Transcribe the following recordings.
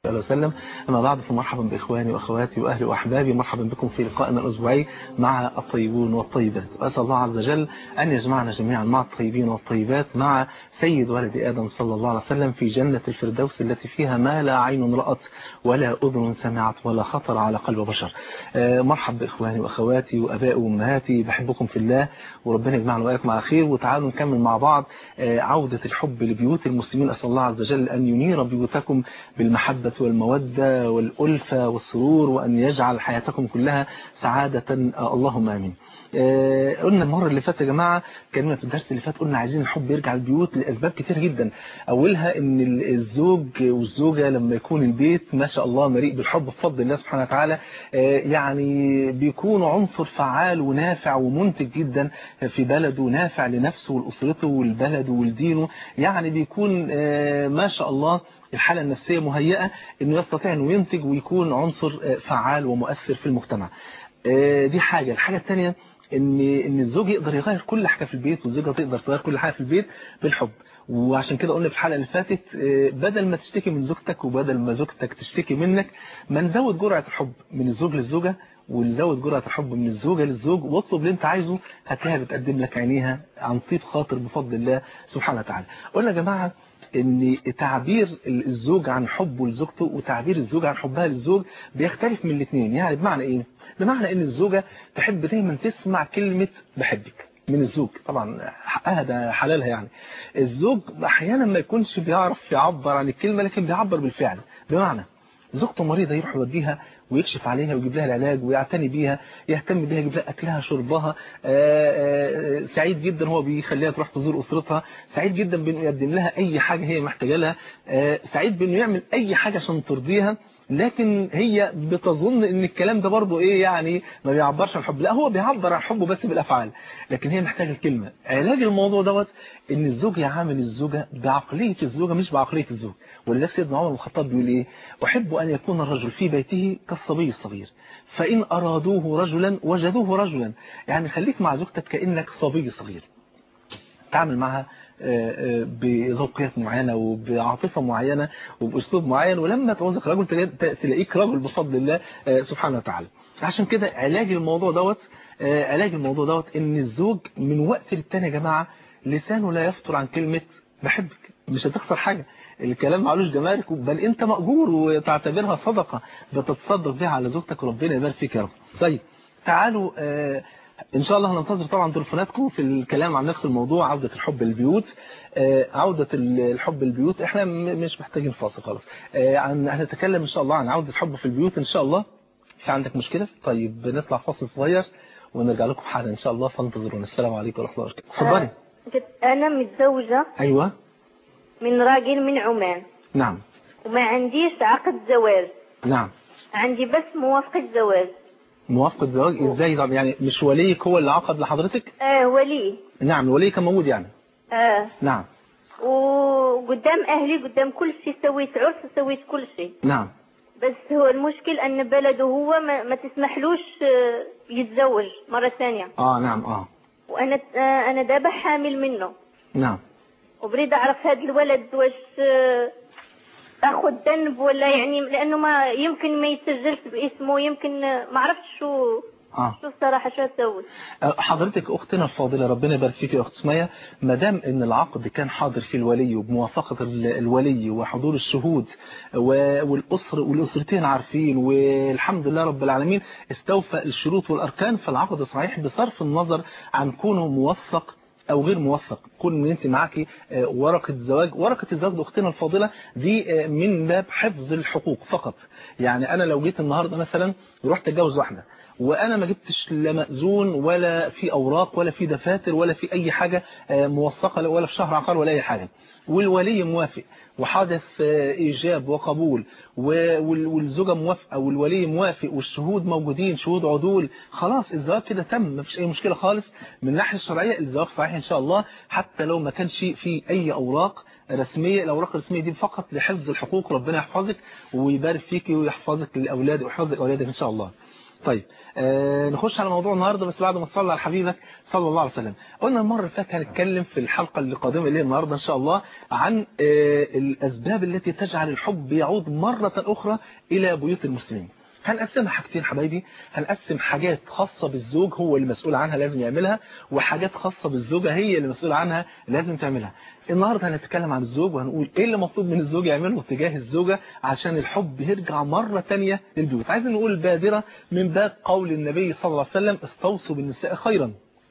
الله وسلم أما بعد فمرحبا بإخواني وأخواتي وأهلي وأحبابي مرحبا بكم في لقائنا الأسبوعي مع الطيبون والطيبات وأسأل الله عز وجل أن يجمعنا جميعا مع الطيبين والطيبات مع سيد ولد آدم صلى الله عليه وسلم في جنة الفردوس التي فيها ما لا عين رأت ولا أذن سمعت ولا خطر على قلب بشر مرحبا بإخواني وأخواتي وأبائي وأمهاتي بحبكم في الله وربنا يجمعنا وإياكم على خير وتعالوا نكمل مع بعض عودة الحب لبيوت المسلمين أسأل الله عز وجل أن ينير بيوتكم بالمحبة والمودة والألفة والسرور وأن يجعل حياتكم كلها سعادة اللهم آمين قلنا المرة اللي فاتت يا جماعة كلمة في الدرس اللي فات قلنا عايزين الحب يرجع البيوت لأسباب كتير جدا أولها ان الزوج والزوجة لما يكون البيت ما شاء الله مليء بالحب بفضل الله سبحانه وتعالى يعني بيكون عنصر فعال ونافع ومنتج جدا في بلده نافع لنفسه ولأسرته والبلد ولدينه يعني بيكون ما شاء الله الحالة النفسية مهيئة انه يستطيع انه ينتج ويكون عنصر فعال ومؤثر في المجتمع دي حاجة الحاجة الثانية ان ان الزوج يقدر يغير كل حاجة في البيت والزوجة تقدر تغير كل حاجة في البيت بالحب وعشان كده قلنا في الحلقة اللي فاتت بدل ما تشتكي من زوجتك وبدل ما زوجتك تشتكي منك ما نزود جرعة الحب من الزوج للزوجة ونزود جرعة الحب من الزوجة للزوج واطلب اللي انت عايزه هتلاقيها بتقدم لك عينيها عن طيب خاطر بفضل الله سبحانه وتعالى قلنا يا جماعة ان تعبير الزوج عن حبه لزوجته وتعبير الزوجة عن حبها للزوج بيختلف من الاثنين يعني بمعنى ايه بمعنى ان الزوجة تحب دايما تسمع كلمة بحبك من الزوج طبعا حقها ده حلالها يعني الزوج احيانا ما يكونش بيعرف يعبر عن الكلمة لكن بيعبر بالفعل بمعنى زوجته مريضة يروح يوديها ويكشف عليها ويجيب لها العلاج ويعتني بيها يهتم بيها يجيب لها أكلها شربها سعيد جدا هو بيخليها تروح تزور أسرتها سعيد جدا بأنه يقدم لها أي حاجة هي محتاجة لها سعيد بأنه يعمل أي حاجة عشان ترضيها لكن هي بتظن ان الكلام ده برضه ايه يعني ما بيعبرش عن الحب لا هو بيعبر عن حبه بس بالافعال لكن هي محتاجه الكلمه علاج الموضوع دوت ان الزوج يعامل الزوجه بعقليه الزوجه مش بعقليه الزوج ولذلك سيدنا عمر بن الخطاب بيقول ايه احب ان يكون الرجل في بيته كالصبي الصغير فان ارادوه رجلا وجدوه رجلا يعني خليك مع زوجتك كانك صبي صغير تعمل معها بذوقيات معينة وبعاطفة معينة وبأسلوب معين ولما توظف رجل تلاقيك رجل بفضل الله سبحانه وتعالى عشان كده علاج الموضوع دوت علاج الموضوع دوت ان الزوج من وقت للتاني يا جماعة لسانه لا يفطر عن كلمة بحبك مش هتخسر حاجة الكلام معلوش جمارك بل انت مأجور وتعتبرها صدقة بتتصدق بها على زوجتك وربنا يبارك فيك يا رب طيب تعالوا آه ان شاء الله هننتظر طبعا تليفوناتكم في الكلام عن نفس الموضوع عودة الحب للبيوت آه عودة الحب للبيوت احنا مش محتاجين فاصل خالص آه عن هنتكلم ان شاء الله عن عودة الحب في البيوت ان شاء الله في عندك مشكلة طيب بنطلع فاصل صغير ونرجع لكم حالا ان شاء الله فانتظرونا السلام عليكم ورحمة الله وبركاته اتفضلي انا متزوجة ايوه من راجل من عمان نعم وما عنديش عقد زواج نعم عندي بس موافقة زواج موافقة زواج ازاي طب يعني مش وليك هو اللي عقد لحضرتك اه ولي نعم الولي كان موجود يعني اه نعم وقدام اهلي قدام كل شيء سويت عرس وسويت كل شيء نعم بس هو المشكل ان بلده هو ما, ما تسمحلوش يتزوج مرة ثانية اه نعم اه وانا آه انا دابا حامل منه نعم وبريد اعرف هذا الولد واش اخذ ذنب ولا يعني لانه ما يمكن ما يسجلش باسمه يمكن ما عرفتش شو آه. شو الصراحه شو اسوي حضرتك اختنا الفاضله ربنا يبارك فيك يا اخت سميه ما دام ان العقد كان حاضر فيه الولي وبموافقه الولي وحضور الشهود والاسر والاسرتين عارفين والحمد لله رب العالمين استوفى الشروط والاركان فالعقد صحيح بصرف النظر عن كونه موثق او غير موثق كون ان انت معاكي ورقه زواج ورقه الزواج اختنا الفاضله دي من باب حفظ الحقوق فقط يعني انا لو جيت النهارده مثلا ورحت اتجوز واحده وانا ما جبتش لا مأذون ولا في اوراق ولا في دفاتر ولا في اي حاجه موثقه ولا في شهر عقار ولا اي حاجه والولي موافق وحدث إيجاب وقبول والزوجة موافقة والولي موافق والشهود موجودين شهود عدول خلاص الزواج كده تم ما فيش أي مشكلة خالص من الناحية الشرعية الزواج صحيح إن شاء الله حتى لو ما كانش في أي أوراق رسمية الأوراق الرسمية دي فقط لحفظ الحقوق ربنا يحفظك ويبارك فيك ويحفظك للأولاد ويحفظك أولادك إن شاء الله طيب آه نخش على موضوع النهارده بس بعد ما تصلي على حبيبك صلى الله عليه وسلم قلنا المره اللي فاتت هنتكلم في الحلقه اللي قادمه اللي هي النهارده ان شاء الله عن آه الاسباب التي تجعل الحب يعود مره اخرى الى بيوت المسلمين هنقسمها حاجتين حبايبي هنقسم حاجات خاصة بالزوج هو اللي مسؤول عنها لازم يعملها وحاجات خاصة بالزوجة هي اللي مسؤول عنها لازم تعملها النهاردة هنتكلم عن الزوج وهنقول ايه اللي مطلوب من الزوج يعمله تجاه الزوجة عشان الحب يرجع مرة تانية للبيوت عايزين نقول البادرة من باب قول النبي صلى الله عليه وسلم استوصوا بالنساء خيرا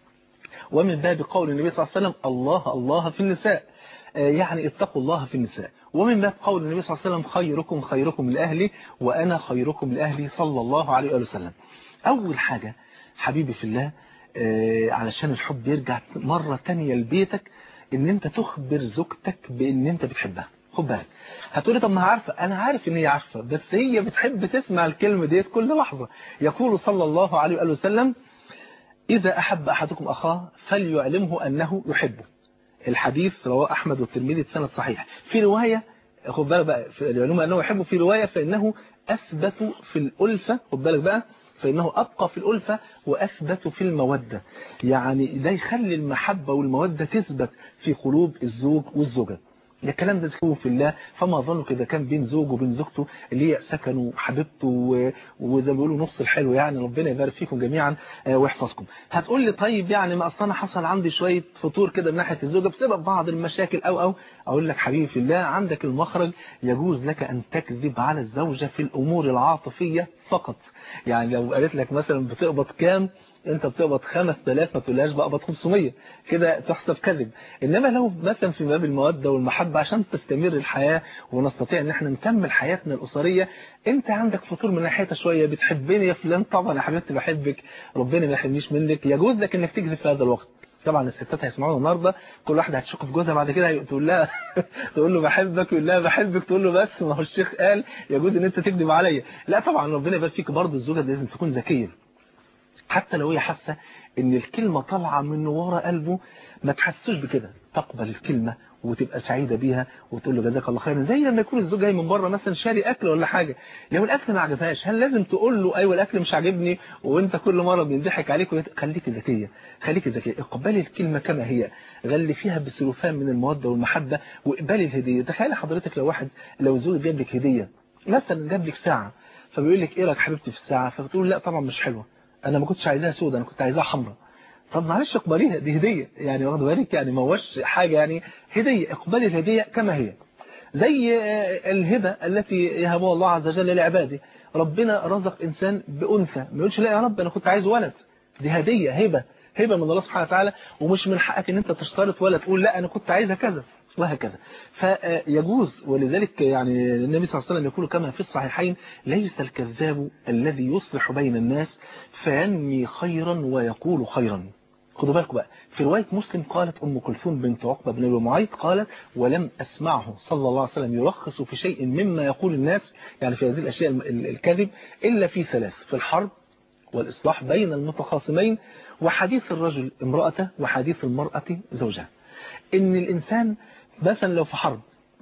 ومن باب قول النبي صلى الله عليه وسلم الله الله في النساء يعني اتقوا الله في النساء ومن باب قول النبي صلى الله عليه وسلم خيركم خيركم لأهلي وأنا خيركم لأهلي صلى الله عليه وسلم أول حاجة حبيبي في الله علشان الحب يرجع مرة تانية لبيتك ان انت تخبر زوجتك بان انت بتحبها خد بالك هتقولي طب ما عارفه انا عارف ان هي عارفه بس هي بتحب تسمع الكلمه ديت كل لحظه يقول صلى الله عليه وآله وسلم اذا احب احدكم اخاه فليعلمه انه يحبه الحديث رواه احمد والترمذي بسند صحيح في روايه خد بالك بقى يعلمه انه يحبه في روايه فانه اثبت في الالفه خد بالك بقى فإنه أبقى في الألفة وأثبت في المودة يعني ده يخلي المحبة والمودة تثبت في قلوب الزوج والزوجة ده الكلام ده تكون في الله فما ظنك إذا كان بين زوج وبين زوجته اللي هي سكنوا حبيبته وزي ما بيقولوا نص الحلو يعني ربنا يبارك فيكم جميعا ويحفظكم هتقول لي طيب يعني ما أصلا حصل عندي شوية فطور كده من ناحية الزوجة بسبب بعض المشاكل أو أو أقول لك حبيبي في الله عندك المخرج يجوز لك أن تكذب على الزوجة في الأمور العاطفية فقط يعني لو قالت لك مثلا بتقبض كام انت بتقبض 5000 ما تقولهاش بقبض 500 كده تحسب كذب انما لو مثلا في باب الموده والمحبه عشان تستمر الحياه ونستطيع ان احنا نكمل حياتنا الاسريه انت عندك فطور من ناحيتها شويه بتحبني يا فلان طبعا يا حبيبتي بحبك ربنا ما يحرمنيش منك يجوز لك انك تكذب في هذا الوقت طبعا الستات هيسمعونا النهارده كل واحده هتشك في جوزها بعد كده تقول لها تقول له بحبك يقول لها بحبك تقول له بس ما هو الشيخ قال يجوز ان انت تكذب عليا لا طبعا ربنا يبارك فيك برضه الزوجه لازم تكون ذكيه حتى لو هي حاسه ان الكلمه طالعه من ورا قلبه ما تحسوش بكده تقبل الكلمه وتبقى سعيدة بيها وتقول له جزاك الله خيرا زي لما يكون الزوج جاي من بره مثلا شاري اكل ولا حاجة لو الاكل ما عجبهاش هل لازم تقول له ايوه الاكل مش عاجبني وانت كل مرة بيضحك عليك ويت... خليك ذكية خليك ذكية اقبلي الكلمة كما هي غلي فيها بسلوفان من المودة والمحبة واقبلي الهدية تخيل حضرتك لو واحد لو زوج جاب لك هدية مثلا جاب لك ساعة فبيقول لك ايه رايك حبيبتي في الساعة فبتقول لا طبعا مش حلوة انا ما كنتش عايزاها سودة انا كنت عايزاها حمراء طب معلش اقبليها دي هدية يعني واخد بالك يعني ما هوش حاجة يعني هدية اقبلي الهدية كما هي زي الهبة التي يهبها الله عز وجل لعباده ربنا رزق إنسان بأنثى ما يقولش لا يا رب أنا كنت عايز ولد دي هدية هبة هبة من الله سبحانه وتعالى ومش من حقك ان انت تشترط ولا تقول لا انا كنت عايزها كذا وهكذا فيجوز ولذلك يعني النبي صلى الله عليه وسلم يقول كما في الصحيحين ليس الكذاب الذي يصلح بين الناس فينمي خيرا ويقول خيرا خدوا بالكم بقى في رواية مسلم قالت أم كلثوم بنت عقبة بن أبي معيط قالت ولم أسمعه صلى الله عليه وسلم يرخص في شيء مما يقول الناس يعني في هذه الأشياء الكذب إلا في ثلاث في الحرب والإصلاح بين المتخاصمين وحديث الرجل امرأته وحديث المرأة زوجها إن الإنسان مثلا لو في حرب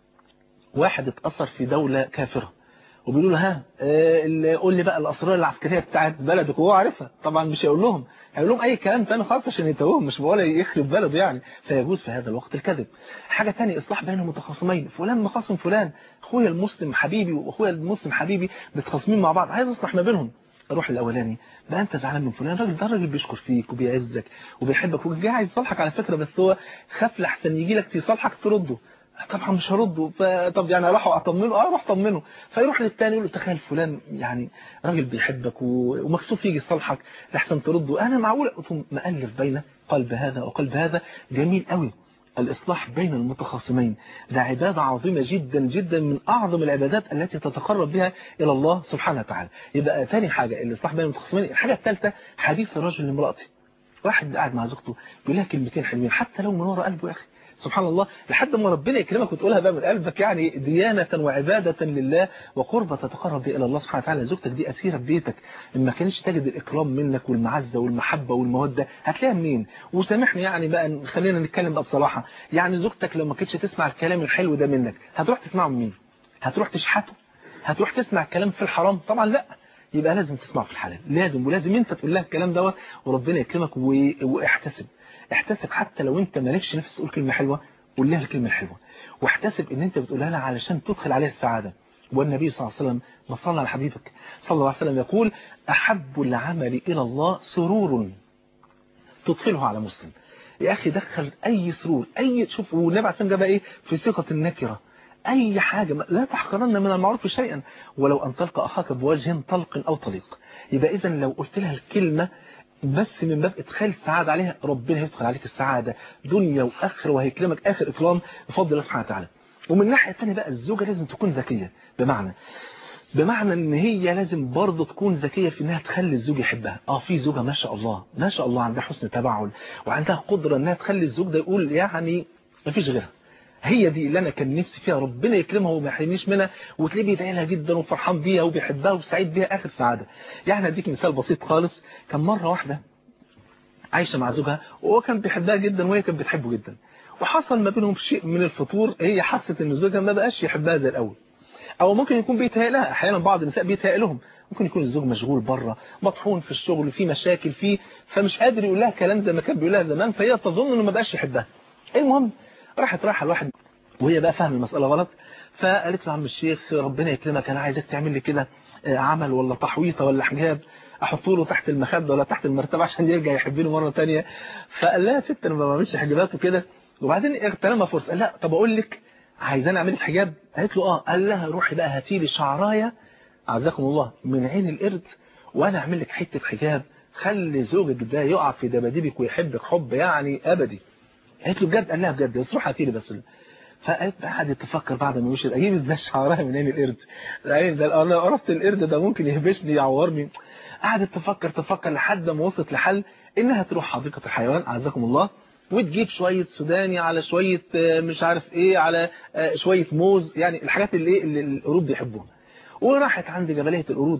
واحد اتأثر في دولة كافرة وبيقولوا له ها اه قول لي بقى الاسرار العسكريه بتاعت بلدك وهو عارفها طبعا مش هيقول لهم هيقول لهم اي كلام تاني خالص عشان يتوهم مش بقول يخرب بلده يعني فيجوز في هذا الوقت الكذب حاجه ثانيه اصلاح بين المتخاصمين فلان مخاصم فلان اخويا المسلم حبيبي واخويا المسلم حبيبي متخاصمين مع بعض عايز اصلح ما بينهم اروح الاولاني بقى انت زعلان من فلان الراجل ده الراجل بيشكر فيك وبيعزك وبيحبك وجاي عايز يصالحك على فكره بس هو خاف لحسن يجي لك يصالحك ترده طبعا مش هرده طب يعني اروح اطمنه اه اروح اطمنه فيروح للتاني يقول له تخيل فلان يعني راجل بيحبك ومكسوف يجي يصالحك لحسن ترده انا معقول ثم مالف بين قلب هذا وقلب هذا جميل قوي الإصلاح بين المتخاصمين ده عبادة عظيمة جدا جدا من أعظم العبادات التي تتقرب بها إلى الله سبحانه وتعالى يبقى تاني حاجة الإصلاح بين المتخاصمين الحاجة الثالثة حديث الرجل لامرأته واحد قاعد مع زوجته بيقول لها كلمتين حلوين حتى لو من ورا قلبه يا أخي سبحان الله لحد ما ربنا يكرمك وتقولها بقى من قلبك يعني ديانة وعبادة لله وقربة تتقرب إلى الله سبحانه وتعالى زوجتك دي أسيرة في بيتك إن ما كانش تجد الإكرام منك والمعزة والمحبة والمودة هتلاقيها منين وسامحني يعني بقى خلينا نتكلم بقى بصراحة يعني زوجتك لو ما كانتش تسمع الكلام الحلو ده منك هتروح تسمعه من مين هتروح تشحته هتروح تسمع كلام في الحرام طبعا لا يبقى لازم تسمعه في الحلال لازم ولازم انت تقول لها الكلام دوت وربنا يكرمك و... واحتسب احتسب حتى لو انت مالكش نفس تقول كلمه حلوه قول لها الكلمه الحلوه واحتسب ان انت بتقولها لها علشان تدخل عليها السعاده والنبي صلى الله عليه وسلم وصلى على حبيبك صلى الله عليه وسلم يقول احب العمل الى الله سرور تدخله على مسلم يا اخي دخل اي سرور اي شوف والنبي عليه الصلاه والسلام ايه في ثقه النكره اي حاجه لا تحقرن من المعروف شيئا ولو ان تلقى اخاك بوجه طلق او طليق يبقى اذا لو قلت لها الكلمه بس من باب ادخال السعاده عليها ربنا يدخل عليك السعاده دنيا واخره وهيكرمك اخر اكرام بفضل الله سبحانه وتعالى ومن الناحيه الثانيه بقى الزوجه لازم تكون ذكيه بمعنى بمعنى ان هي لازم برضه تكون ذكيه في انها تخلي الزوج يحبها اه في زوجه ما شاء الله ما شاء الله عندها حسن تبعل وعندها قدره انها تخلي الزوج ده يقول يعني ما فيش غيرها هي دي اللي انا كان نفسي فيها ربنا يكرمها وما يحرمنيش منها وتلاقيه بيدعي لها جدا وفرحان بيها وبيحبها وسعيد بيها اخر سعاده يعني اديك مثال بسيط خالص كان مره واحده عايشه مع زوجها وهو كان بيحبها جدا وهي كانت بتحبه جدا وحصل ما بينهم شيء من الفتور هي حست ان زوجها ما بقاش يحبها زي الاول او ممكن يكون بيتهيأ لها احيانا بعض النساء بيتهيأ لهم ممكن يكون الزوج مشغول بره مطحون في الشغل في مشاكل فيه فمش قادر يقول لها كلام زي ما كان بيقول لها زمان فهي تظن انه ما بقاش يحبها المهم راحت رايحه لواحد وهي بقى فاهمه المساله غلط فقالت له عم الشيخ ربنا يكرمك انا عايزك تعمل لي كده عمل ولا تحويطه ولا حجاب احطه له تحت المخده ولا تحت المرتبه عشان يرجع يحبني مره ثانيه فقال لها يا ست انا ما بعملش حجابات وكده وبعدين اغتنمها فرصه قال لا طب اقول لك عايزاني اعمل لك حجاب قالت له اه قال لها روحي بقى هاتي لي شعرايه اعزكم الله من عين القرد وانا اعمل لك حته حجاب خلي زوجك ده يقع في دباديبك ويحبك حب يعني ابدي قالت له بجد قال لها بجد بس روح هاتي لي بس فقالت قعدت تفكر بعد ما مشيت اجيب ازاي شعرايه من عين القرد العين ده انا قرفت القرد ده ممكن يهبشني يعورني قعدت تفكر تفكر لحد ما وصلت لحل انها تروح حديقه الحيوان اعزكم الله وتجيب شوية سوداني على شوية مش عارف ايه على شوية موز يعني الحاجات اللي, إيه اللي القرود بيحبوها وراحت عند جبلية القرود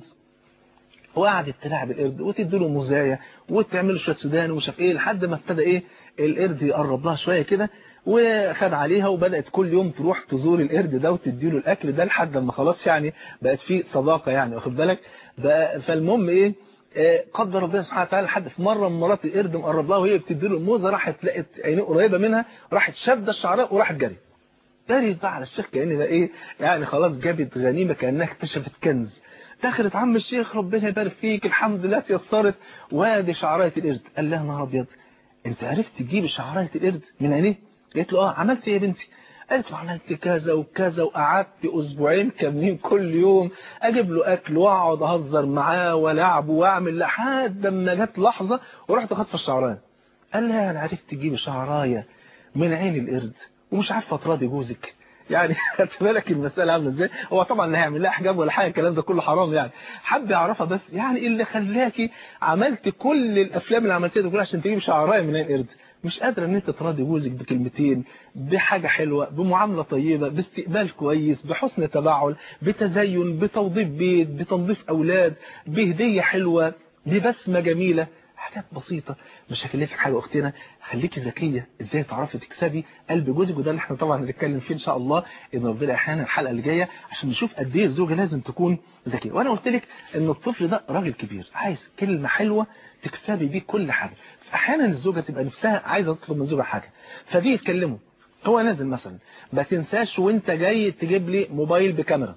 وقعدت تلعب القرد وتديله موزاية وتعمل شوية سوداني ومش عارف ايه لحد ما ابتدى ايه القرد يقرب لها شوية كده وخد عليها وبدأت كل يوم تروح تزور القرد ده وتديله الأكل ده لحد ما خلاص يعني بقت في صداقة يعني واخد بالك فالمهم ايه قدر ربنا سبحانه وتعالى لحد في مره من مرات القرد مقرب لها وهي بتدي له الموزه راحت لقت عينيه قريبه منها راحت شاده الشعراء وراحت جري جريت بقى على الشيخ كان ده ايه يعني خلاص جابت غنيمه كانها اكتشفت كنز دخلت عم الشيخ ربنا يبارك فيك الحمد لله تيسرت وادي شعرايه القرد قال لها نهار ابيض انت عرفت تجيب شعرايه القرد من عينيه قالت له اه عملت ايه يا بنتي قالت له عملت كذا وكذا وقعدت اسبوعين كاملين كل يوم اجيب له اكل واقعد اهزر معاه والعبه واعمل لحد ما جت لحظه ورحت خاطفه الشعرايه قال لها انا عرفت تجيب شعرايه من عين القرد ومش عارفه تراضي جوزك يعني خدت بالك المساله عامله ازاي هو طبعا لا هيعمل لها حجاب ولا حاجه الكلام ده كله حرام يعني حب يعرفها بس يعني ايه اللي خلاكي عملت كل الافلام اللي عملتها دي كلها عشان تجيب شعرايه من عين القرد مش قادرة ان انت تراضي جوزك بكلمتين بحاجة حلوة بمعاملة طيبة باستقبال كويس بحسن تباعل بتزين بتوظيف بيت بتنظيف اولاد بهدية حلوة ببسمة جميلة حاجات بسيطة مش هكلفك حاجة اختنا خليكي ذكية ازاي تعرفي تكسبي قلب جوزك وده اللي احنا طبعا هنتكلم فيه ان شاء الله ان ربنا احيانا الحلقة اللي جاية عشان نشوف قد ايه الزوجة لازم تكون ذكية وانا قلت لك ان الطفل ده راجل كبير عايز كلمة حلوة تكسبي بيه كل حاجة احيانا الزوجة تبقى نفسها عايزة تطلب من زوجها حاجة فدي يتكلموا هو نازل مثلا ما تنساش وانت جاي تجيب لي موبايل بكاميرا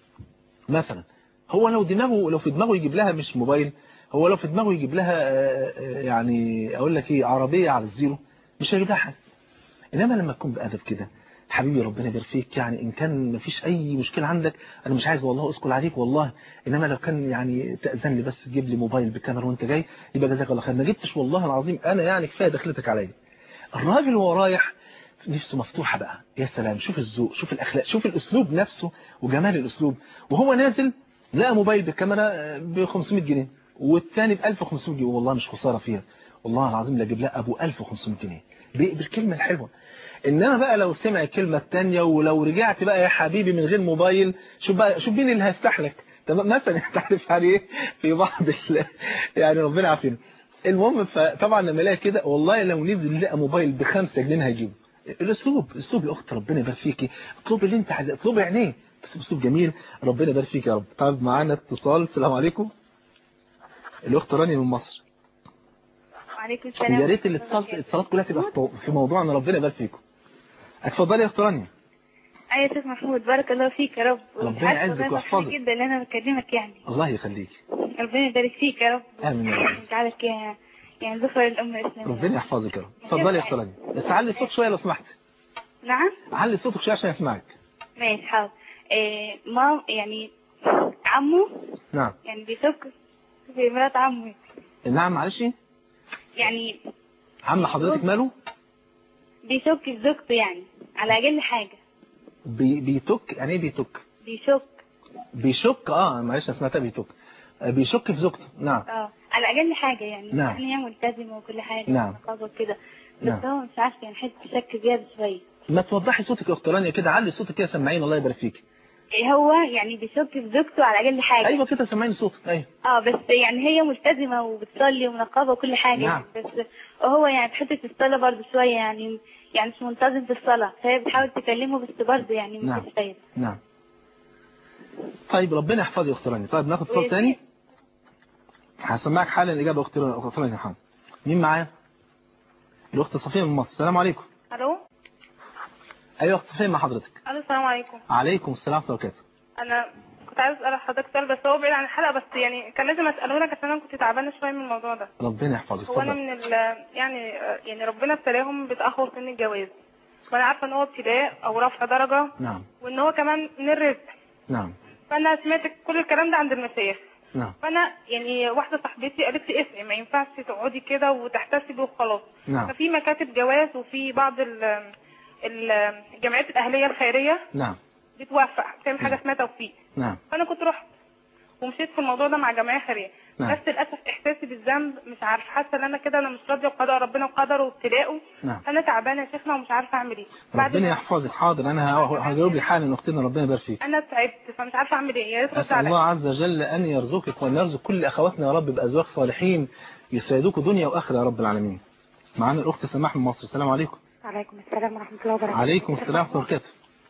مثلا هو لو دماغه لو في دماغه يجيب لها مش موبايل هو لو في دماغه يجيب لها يعني اقول لك ايه عربية على الزيرو مش هيجيب لها حاجة انما لما تكون بأدب كده حبيبي ربنا يبارك فيك يعني ان كان مفيش اي مشكله عندك انا مش عايز والله اسكل عليك والله انما لو كان يعني تاذن لي بس تجيب لي موبايل بالكاميرا وانت جاي يبقى جزاك الله خير ما جبتش والله العظيم انا يعني كفايه دخلتك عليا الراجل وهو رايح نفسه مفتوحه بقى يا سلام شوف الذوق شوف الاخلاق شوف الاسلوب نفسه وجمال الاسلوب وهو نازل لقى موبايل بالكاميرا ب 500 جنيه والثاني ب 1500 جنيه والله مش خساره فيها والله العظيم لا اجيب لها ابو 1500 جنيه بالكلمه الحلوه انما بقى لو سمع الكلمة الثانيه ولو رجعت بقى يا حبيبي من غير موبايل شوف بقى شوف مين اللي هيفتح لك تمام مثلا انت عارف يعني ايه في بعض يعني ربنا عافينا المهم فطبعا لما الاقي كده والله لو نزل لقى موبايل ب 5 جنيه هيجيبه الاسلوب اسلوب يا اخت ربنا يبارك فيكي اطلب اللي انت عايزاه اطلب عينيه بس اسلوب جميل ربنا يبارك فيك يا رب طيب معانا اتصال السلام عليكم الاخت رانيا من مصر وعليكم السلام يا ريت الاتصال الاتصالات كلها تبقى في- في موضوعنا ربنا يبارك فيكم اتفضلي يا اخت رانيا ايوه يا شيخ محمود بارك الله فيك يا رب ربنا مش عارفة يعزك والله ويحفظك. مبسوطة جدا ان انا بكلمك يعني الله يخليك ربنا يبارك فيك يا رب آمين يا رب. يجعلك يا- يعني ذكرى للأمة الإسلامية ربنا يحفظك يا رب اتفضلي يا اخت رانيا بس علي الصوت شويه لو سمحت نعم علي صوتك شويه عشان اسمعك ماشي حاضر إيه ما يعني عمه نعم يعني بيشك في مرات عمه نعم معلش يعني عم حضرتك ماله بيشك في زوجته يعني على أقل حاجة بي بيتك يعني ايه بيتك بيشك بيشك اه معلش انا سمعتها بيتك آه، بيشك في زوجته نعم اه على أقل حاجة يعني نعم. يعني هي ملتزمة وكل حاجة نعم. نقابة وكده نعم. بس هو مش عارف يعني حس شك زيادة شوية ما توضحي صوتك يا اخت رانيا كده علي صوتك كده سمعيني الله يبارك فيك إيه هو يعني بيشك في زوجته على أقل حاجة ايوه كده سمعيني صوتك ايوه اه بس يعني هي ملتزمة وبتصلي ومنقبة وكل حاجة نعم. بس هو يعني في حتة الصلاة برضه شوية يعني يعني مش منتظم في الصلاة فهي بتحاول تكلمه بس برضه يعني نعم. مفيش فايدة نعم طيب ربنا يحفظك يا اخت رانيا طيب ناخد صوت ويزيد. تاني هسمعك حالا الاجابه اخت اخت رانيا حاضر مين معايا الاخت صفيه من مصر السلام عليكم الو ايوه اخت صفيه مع حضرتك الو السلام عليكم عليكم السلام ورحمه الله وبركاته انا كنت عايز اسال حضرتك سؤال بس هو بعيد عن الحلقه بس يعني كان لازم اساله لك عشان انا كنت تعبانه شويه من الموضوع ده ربنا يحفظك هو انا اتفضل من ال يعني يعني ربنا ابتلاهم بتاخر سن الجواز وانا عارفه ان هو ابتلاء او رفع درجه نعم وان هو كمان من الرزق نعم فانا سمعت كل الكلام ده عند المشايخ نعم فانا يعني واحده صاحبتي قالت لي اسمعي ما ينفعش تقعدي كده وتحتسبي وخلاص نعم ففي مكاتب جواز وفي بعض ال- ال- الجمعيات الاهليه الخيريه نعم بتوفق بتعمل حاجه اسمها توفيق نعم فانا كنت رحت ومشيت في الموضوع ده مع جمعيه خيريه نعم. بس للاسف احساسي بالذنب مش عارفه حاسه ان انا كده انا مش راضيه بقضاء ربنا وقدره وابتلاءه نعم انا تعبانه يا شيخنا ومش عارفه اعمل ايه بعد ربنا ما- يحفظك حاضر انا ه- هجاوب لي حالا اختنا ربنا يبارك فيك انا تعبت فمش عارفه اعمل ايه يا ريت ترد أسأل عليا الله عز وجل أن يرزقك وأن يرزق كل أخواتنا يا رب بأزواج صالحين يسعدوك دنيا وآخرة يا رب العالمين معانا الأخت سماح من مصر السلام عليكم عليكم السلام ورحمة الله وبركاته عليكم السلام ورحمة الله وبركاته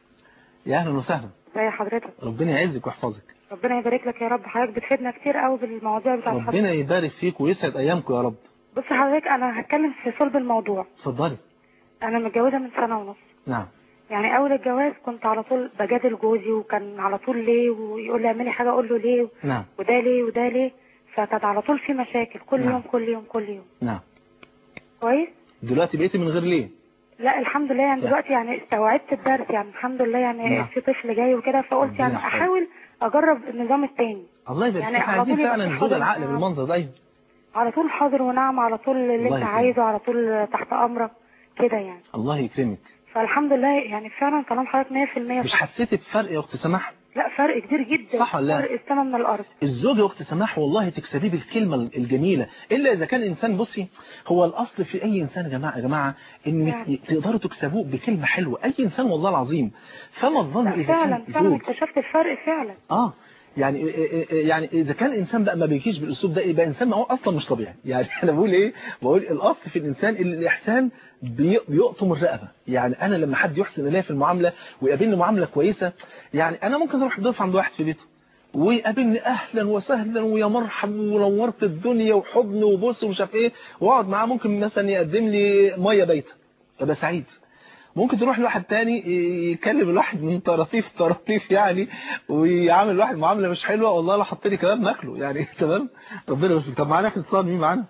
يا أهلا وسهلا ازي حضرتك ربنا يعزك ويحفظك ربنا يبارك لك يا رب حضرتك بتفيدنا كتير قوي بالمواضيع بتاعت حضرتك ربنا يبارك فيك ويسعد أيامكم يا رب بص حضرتك انا هتكلم في صلب الموضوع اتفضلي انا متجوزة من سنة ونص نعم يعني اول الجواز كنت على طول بجادل جوزي وكان على طول ليه ويقول لي اعملي حاجة اقول له ليه نعم وده ليه وده ليه فكانت على طول في مشاكل كل نعم. يوم كل يوم كل يوم نعم كويس دلوقتي بقيتي من غير ليه لا الحمد لله يعني لا. دلوقتي يعني استوعبت الدرس يعني الحمد لله يعني نعم. في طفل جاي وكده فقلت ربنا يعني يحفظك. احاول اجرب النظام التاني الله يبارك يعني فيك على عايزين طول يبقى فعلا في الزوج حضن. العقل آه. بالمنظر ده أيوه على طول حاضر ونعم على طول اللي الله انت يكرمك. عايزه على طول تحت امرك كده يعني الله يكرمك فالحمد لله يعني فعلا كلام حضرتك 100% مش صح. حسيتي بفرق يا أخت سماح لا فرق كبير جدا صح ولا لا؟ فرق السما من الارض الزوج يا اخت سماح والله تكسبيه بالكلمة الجميلة إلا إذا كان إنسان بصي هو الأصل في أي إنسان يا جماعة يا جماعة إن نعم. تقدروا تكسبوه بكلمة حلوة أي إنسان والله العظيم فما الظن لا إذا فعلا كان فعلا زوج اكتشفت الفرق فعلا آه يعني يعني إذا كان إنسان بقى ما بيجيش بالأسلوب ده يبقى إنسان ما هو أصلا مش طبيعي يعني أنا بقول إيه بقول الأصل في الإنسان الإحسان بي- بيقطم الرقبة يعني أنا لما حد يحسن إليا في المعاملة ويقابلني معاملة كويسة يعني أنا ممكن أروح ضيف عند واحد في بيته ويقابلني اهلا وسهلا ويا مرحب ونورت الدنيا وحضن وبص ومش عارف ايه واقعد معاه ممكن مثلا يقدم لي ميه بايته ابقى سعيد ممكن تروح لواحد تاني يكلم الواحد من طراطيف طراطيف يعني ويعامل الواحد معامله مش حلوه والله لو حط لي كلام ماكله يعني تمام ربنا يبارك طب معانا في اتصال مين معانا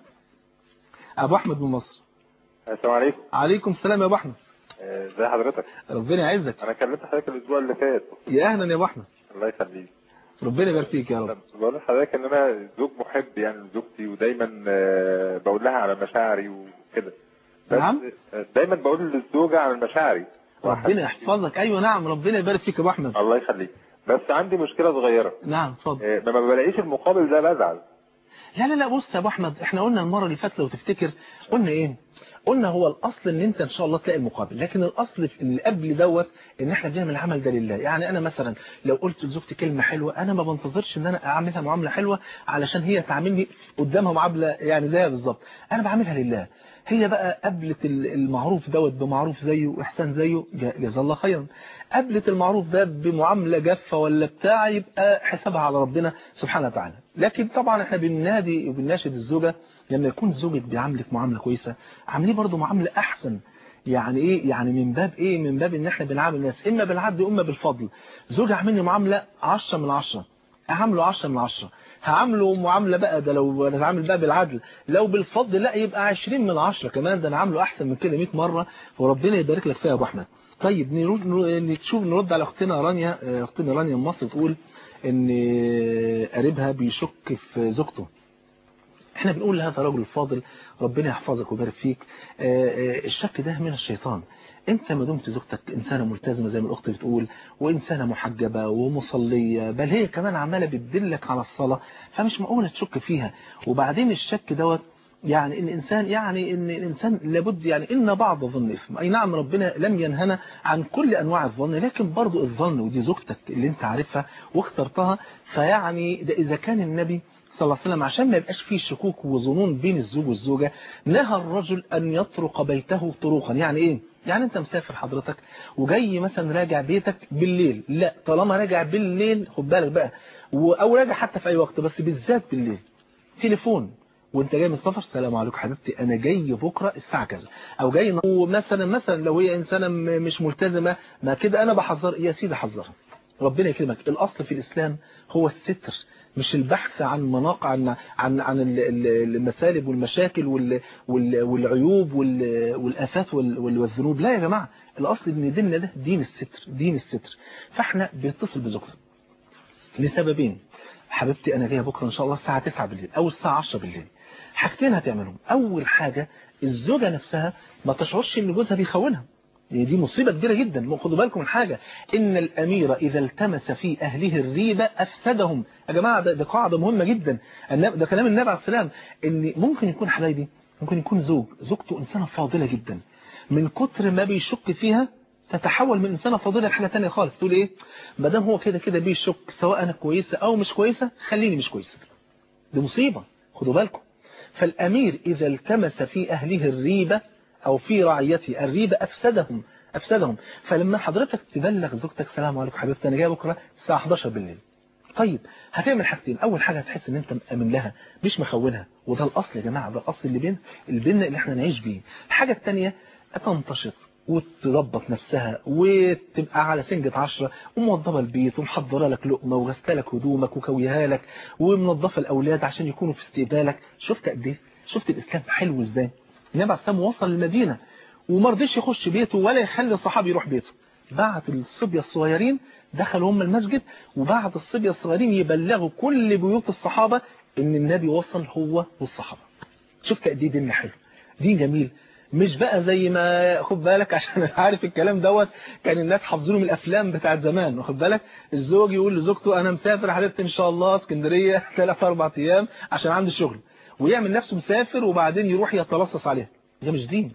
ابو احمد من مصر السلام عليكم عليكم السلام يا ابو احمد آه، ازي حضرتك ربنا يعزك انا كلمت حضرتك الاسبوع اللي فات يا اهلا يا ابو احمد الله يخليك ربنا يبارك فيك يا رب بقول لحضرتك ان انا زوج محب يعني لزوجتي ودايما آه، بقول لها على مشاعري وكده بس نعم. آه، دايما بقول للزوجه على مشاعري ربنا يحفظك ايوه نعم ربنا يبارك فيك يا ابو احمد الله يخليك بس عندي مشكله صغيره نعم اتفضل آه، لما ما بلاقيش المقابل ده بزعل لا لا لا بص يا ابو احمد احنا قلنا المره اللي فاتت لو تفتكر قلنا ايه قلنا هو الاصل ان انت ان شاء الله تلاقي المقابل لكن الاصل في اللي قبل دوت ان احنا بنعمل العمل ده لله يعني انا مثلا لو قلت لزوجتي كلمه حلوه انا ما بنتظرش ان انا اعملها معامله حلوه علشان هي تعاملني قدامها معامله يعني زيها بالظبط انا بعملها لله هي بقى قبلت ال- المعروف دوت بمعروف زيه واحسان زيه جا- جزا الله خيرا قابلت المعروف ده بمعاملة جافة ولا بتاع يبقى حسابها على ربنا سبحانه وتعالى لكن طبعا احنا بننادي وبنناشد الزوجة لما يكون زوجك بيعاملك معاملة كويسة عامليه برضه معاملة أحسن يعني ايه يعني من باب ايه من باب ان احنا بنعامل الناس اما بالعدل واما بالفضل زوجي عاملني معامله 10 من 10 اعامله 10 من 10 هعامله معامله بقى ده لو نتعامل بقى بالعدل لو بالفضل لا يبقى 20 من 10 كمان ده انا عامله احسن من كده 100 مره وربنا يبارك لك فيها يا ابو احمد طيب نرد نشوف نرد على اختنا رانيا اختنا رانيا من مصر تقول ان قريبها بيشك في زوجته احنا بنقول لهذا الرجل الفاضل ربنا يحفظك ويبارك فيك الشك ده من الشيطان انت ما دمت زوجتك انسانه ملتزمه زي ما الاخت بتقول وانسانه محجبه ومصليه بل هي كمان عماله بتدلك على الصلاه فمش معقوله تشك فيها وبعدين الشك دوت يعني ان الانسان يعني ان الانسان لابد يعني ان بعض الظن اثم اي نعم ربنا لم ينهنا عن كل انواع الظن لكن برضو الظن ودي زوجتك اللي انت عارفها واخترتها فيعني ده اذا كان النبي صلى الله عليه وسلم عشان ما يبقاش فيه شكوك وظنون بين الزوج والزوجة نهى الرجل أن يطرق بيته طروقا يعني إيه؟ يعني أنت مسافر حضرتك وجاي مثلا راجع بيتك بالليل لا طالما راجع بالليل خد بالك بقى أو راجع حتى في أي وقت بس بالذات بالليل تليفون وانت جاي من السفر السلام عليكم حبيبتي انا جاي بكره الساعه كذا او جاي مثلا مثلا لو هي انسانه مش ملتزمه ما كده انا بحذر يا سيدي حذرها ربنا يكرمك الاصل في الاسلام هو الستر مش البحث عن مناقع عن عن عن المسالب والمشاكل والعيوب والآفات والذنوب لا يا جماعة الأصل ان ديننا ده دين الستر دين الستر فاحنا بنتصل بزوجتنا لسببين حبيبتي أنا جاية بكرة إن شاء الله الساعة 9 بالليل أو الساعة 10 بالليل حاجتين هتعملهم أول حاجة الزوجة نفسها ما تشعرش إن جوزها بيخونها دي مصيبة كبيرة جدا خدوا بالكم من حاجة إن الأمير إذا التمس في أهله الريبة أفسدهم يا جماعة ده, ده قاعدة مهمة جدا ده كلام النبي عليه السلام إن ممكن يكون حبايبي ممكن يكون زوج زوجته إنسانة فاضلة جدا من كتر ما بيشك فيها تتحول من إنسانة فاضلة لحاجة تانية خالص تقول إيه ما دام هو كده كده بيشك سواء أنا كويسة أو مش كويسة خليني مش كويسة دي مصيبة خدوا بالكم فالأمير إذا التمس في أهله الريبة أو في رعيته الريبة أفسدهم أفسدهم فلما حضرتك تبلغ زوجتك سلام عليكم حبيبتي أنا جاي بكرة الساعة 11 بالليل طيب هتعمل حاجتين أول حاجة هتحس إن أنت مأمن لها مش مخونها وده الأصل يا جماعة ده الأصل اللي بين البين اللي احنا نعيش بيه الحاجة الثانية تنتشط وتظبط نفسها وتبقى على سنجة عشرة وموضبة البيت ومحضرة لك لقمة وغسلة لك هدومك وكويها لك ومنظفة الأولاد عشان يكونوا في استقبالك شفت قد ايه شفت الإسلام حلو ازاي النبي عليه السلام وصل المدينة وما رضيش يخش بيته ولا يخلي الصحابي يروح بيته بعت الصبية الصغيرين دخلوا هم المسجد وبعت الصبية الصغيرين يبلغوا كل بيوت الصحابة ان النبي وصل هو والصحابة شفت قد ايه دين حلو دين جميل مش بقى زي ما خد بالك عشان عارف الكلام دوت كان الناس حافظينه من الافلام بتاعت زمان واخد بالك الزوج يقول لزوجته انا مسافر يا حبيبتي ان شاء الله اسكندريه ثلاث اربع ايام عشان عندي شغل ويعمل نفسه مسافر وبعدين يروح يتلصص عليها ده مش دين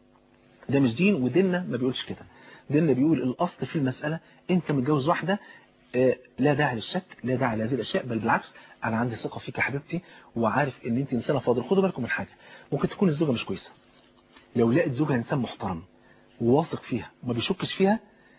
ده مش دين وديننا ما بيقولش كده ديننا بيقول الاصل في المساله انت متجوز واحده لا داعي للشك لا داعي لهذه الاشياء بل بالعكس انا عندي ثقه فيك يا حبيبتي وعارف ان انت انسانه فاضله خدوا بالكم من حاجه ممكن تكون الزوجه مش كويسه لو لقيت زوجها انسان محترم وواثق فيها وما بيشكش فيها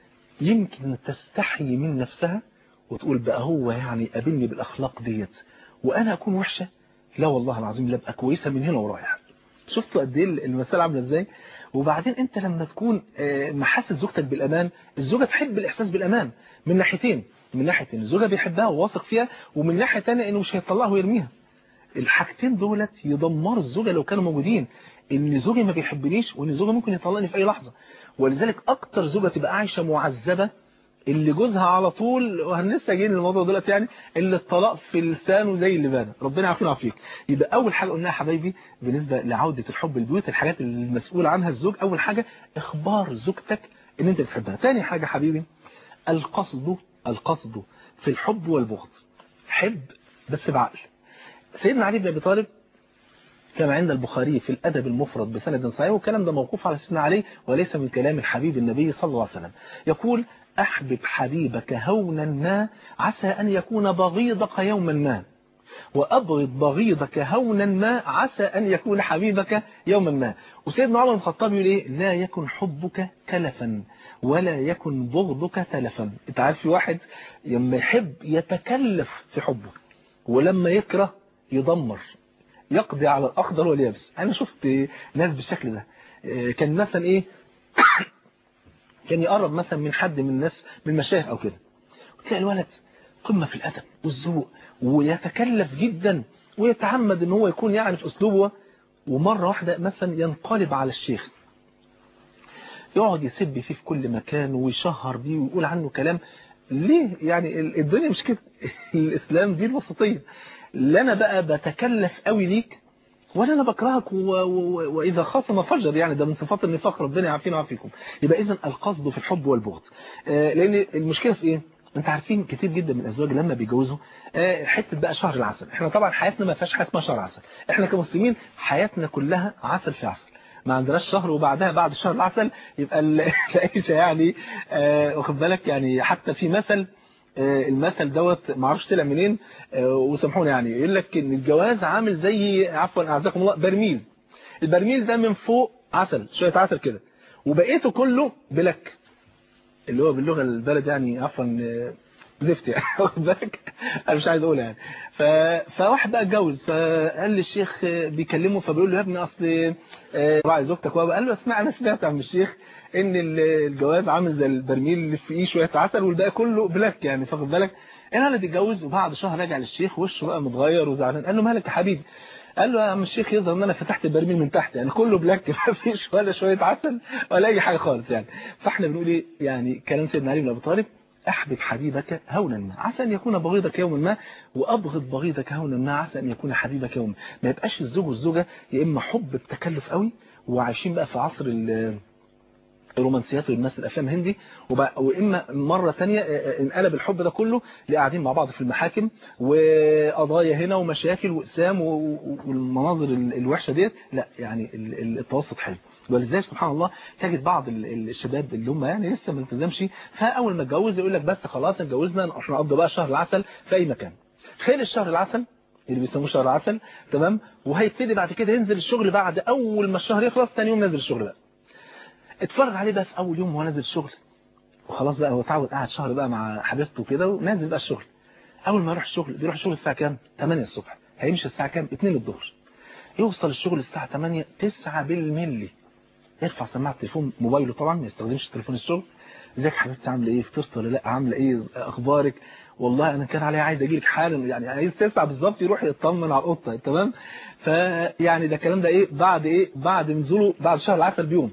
يمكن تستحي من نفسها وتقول بقى هو يعني قابلني بالاخلاق ديت وانا اكون وحشه لا والله العظيم لا ابقى كويسه من هنا ورايح شفتوا قد ايه المساله عامله ازاي وبعدين انت لما تكون محاسس زوجتك بالامان الزوجه تحب الاحساس بالامان من ناحيتين من ناحيه ان الزوجه بيحبها وواثق فيها ومن ناحيه ثانيه انه مش هيطلعها ويرميها الحاجتين دولت يدمروا الزوجه لو كانوا موجودين ان زوجي ما بيحبنيش وان زوجي ممكن يطلقني في اي لحظه ولذلك اكتر زوجه تبقى عايشه معذبه اللي جوزها على طول وهنلسه جايين للموضوع دلوقتي يعني اللي الطلاق في لسانه زي اللبانه ربنا يعافينا ويعافيك يبقى اول حاجه قلناها يا حبايبي بالنسبه لعوده الحب البيوت الحاجات اللي المسؤول عنها الزوج اول حاجه اخبار زوجتك ان انت بتحبها ثاني حاجه حبيبي القصد القصد في الحب والبغض حب بس بعقل سيدنا علي بن ابي طالب كما عند البخاري في الأدب المفرد بسند صحيح والكلام ده موقوف على سيدنا علي وليس من كلام الحبيب النبي صلى الله عليه وسلم يقول أحبب حبيبك هونا ما عسى أن يكون بغيضك يوما ما وأبغض بغيضك هونا ما عسى أن يكون حبيبك يوما ما وسيدنا عمر بن الخطاب يقول إيه لا يكن حبك كلفا ولا يكن بغضك تلفا انت عارف في واحد لما يحب يتكلف في حبه ولما يكره يدمر يقضي على الأخضر واليابس أنا شفت ناس بالشكل ده كان مثلا إيه كان يقرب مثلا من حد من الناس من المشايخ أو كده وتلاقي الولد قمة في الأدب والذوق ويتكلف جدا ويتعمد ان هو يكون يعني في أسلوبه ومرة واحدة مثلا ينقلب على الشيخ يقعد يسب فيه في كل مكان ويشهر بيه ويقول عنه كلام ليه يعني الدنيا مش كده الإسلام دي الوسطية لا أنا بقى بتكلف قوي ليك ولا أنا بكرهك و... و... وإذا خاصم فجر يعني ده من صفات النفاق ربنا يعافينا ويعافيكم يبقى إذا القصد في الحب والبغض آه لأن المشكلة في إيه انت عارفين كتير جدا من الازواج لما بيجوزوا آه حته بقى شهر العسل احنا طبعا حياتنا ما فيهاش حاجه اسمها شهر عسل احنا كمسلمين حياتنا كلها عسل في عسل ما عندناش شهر وبعدها بعد شهر العسل يبقى العيشه يعني آه واخد بالك يعني حتى في مثل آه المثل دوت ما اعرفش طلع منين وسامحوني يعني يقول لك ان الجواز عامل زي عفوا اعزكم الله برميل البرميل ده من فوق عسل شويه عسل كده وبقيته كله بلك اللي هو باللغة البلد يعني عفوا زفت يعني واخد بالك انا مش عايز اقولها يعني ف... فواحد بقى اتجوز فقال لي الشيخ بيكلمه فبيقول له يا ابني اصل راعي زوجتك وابا قال له اسمع انا سمعت عن الشيخ ان الجواز عامل زي البرميل اللي فيه شويه عسل والباقي كله بلاك يعني فاخد بالك الولد اتجوز وبعد شهر راجع للشيخ وشه بقى متغير وزعلان قال له مالك يا حبيبي قال له يا عم الشيخ يظهر ان انا فتحت البرميل من تحت يعني كله بلاك ما فيش ولا شويه عسل ولا اي حاجه خالص يعني فاحنا بنقول ايه يعني كلام سيدنا علي بن ابي طالب احبب حبيبك هونا ما عسى ان يكون بغيضك يوما ما وابغض بغيضك هونا ما عسى ان يكون حبيبك يوما ما يبقاش الزوج والزوجه يا اما حب التكلف قوي وعايشين بقى في عصر الرومانسيات والناس الافلام الهندي واما مره ثانيه انقلب الحب ده كله لقاعدين مع بعض في المحاكم وقضايا هنا ومشاكل واقسام والمناظر الوحشه ديت لا يعني التوسط حلو ولذلك سبحان الله تجد بعض الشباب اللي هم يعني لسه ما التزمش فاول ما اتجوز يقول لك بس خلاص اتجوزنا احنا نقضي بقى شهر العسل في اي مكان خير الشهر العسل اللي بيسموه شهر العسل تمام وهيبتدي بعد كده ينزل الشغل بعد اول ما الشهر يخلص ثاني يوم نازل الشغل بقى اتفرج عليه بقى في اول يوم وهو نازل الشغل وخلاص بقى هو اتعود قاعد شهر بقى مع حبيبته كده ونازل بقى الشغل اول ما يروح الشغل بيروح الشغل الساعه كام 8 الصبح هيمشي الساعه كام 2 الظهر يوصل الشغل الساعه 8 9 بالملي يرفع سماعه التليفون موبايله طبعا ما يستخدمش تليفون الشغل ازيك حبيبتي عامله ايه فطرت ولا لا عامله ايه اخبارك والله انا كان عليا عايز اجي لك حالا يعني عايز تسعة بالظبط يروح يطمن على القطه تمام فيعني ده الكلام ده ايه بعد ايه بعد نزوله بعد شهر العسل بيوم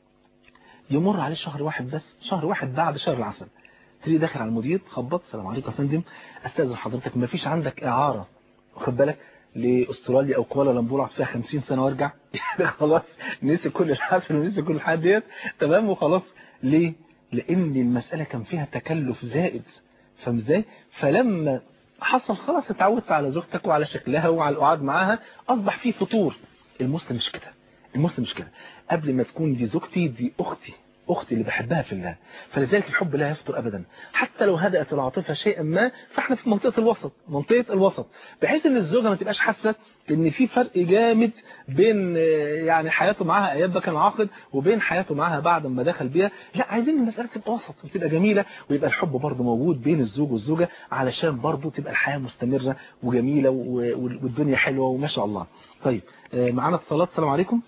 يمر عليه شهر واحد بس شهر واحد بعد شهر العسل تيجي داخل على المدير تخبط السلام عليكم يا فندم استاذن حضرتك ما فيش عندك اعاره واخد بالك لاستراليا او كوالالمبور اقعد فيها 50 سنه وارجع يعني خلاص نسي كل الحسن ونسي كل الحاجات ديت تمام وخلاص ليه لان المساله كان فيها تكلف زائد فاهم ازاي فلما حصل خلاص اتعودت على زوجتك وعلى شكلها وعلى القعاد معاها اصبح في فطور المسلم مش كده المسلم مش كده قبل ما تكون دي زوجتي دي اختي اختي اللي بحبها في الله فلذلك الحب لا يفطر ابدا حتى لو هدأت العاطفه شيئا ما فاحنا في منطقه الوسط منطقه الوسط بحيث ان الزوجه ما تبقاش حاسه ان في فرق جامد بين يعني حياته معاها ايام كان عاقد وبين حياته معاها بعد ما دخل بيها لا عايزين المساله تبقى وسط وتبقى جميله ويبقى الحب برضه موجود بين الزوج والزوجه علشان برضه تبقى الحياه مستمره وجميله والدنيا حلوه وما شاء الله طيب معانا اتصالات السلام عليكم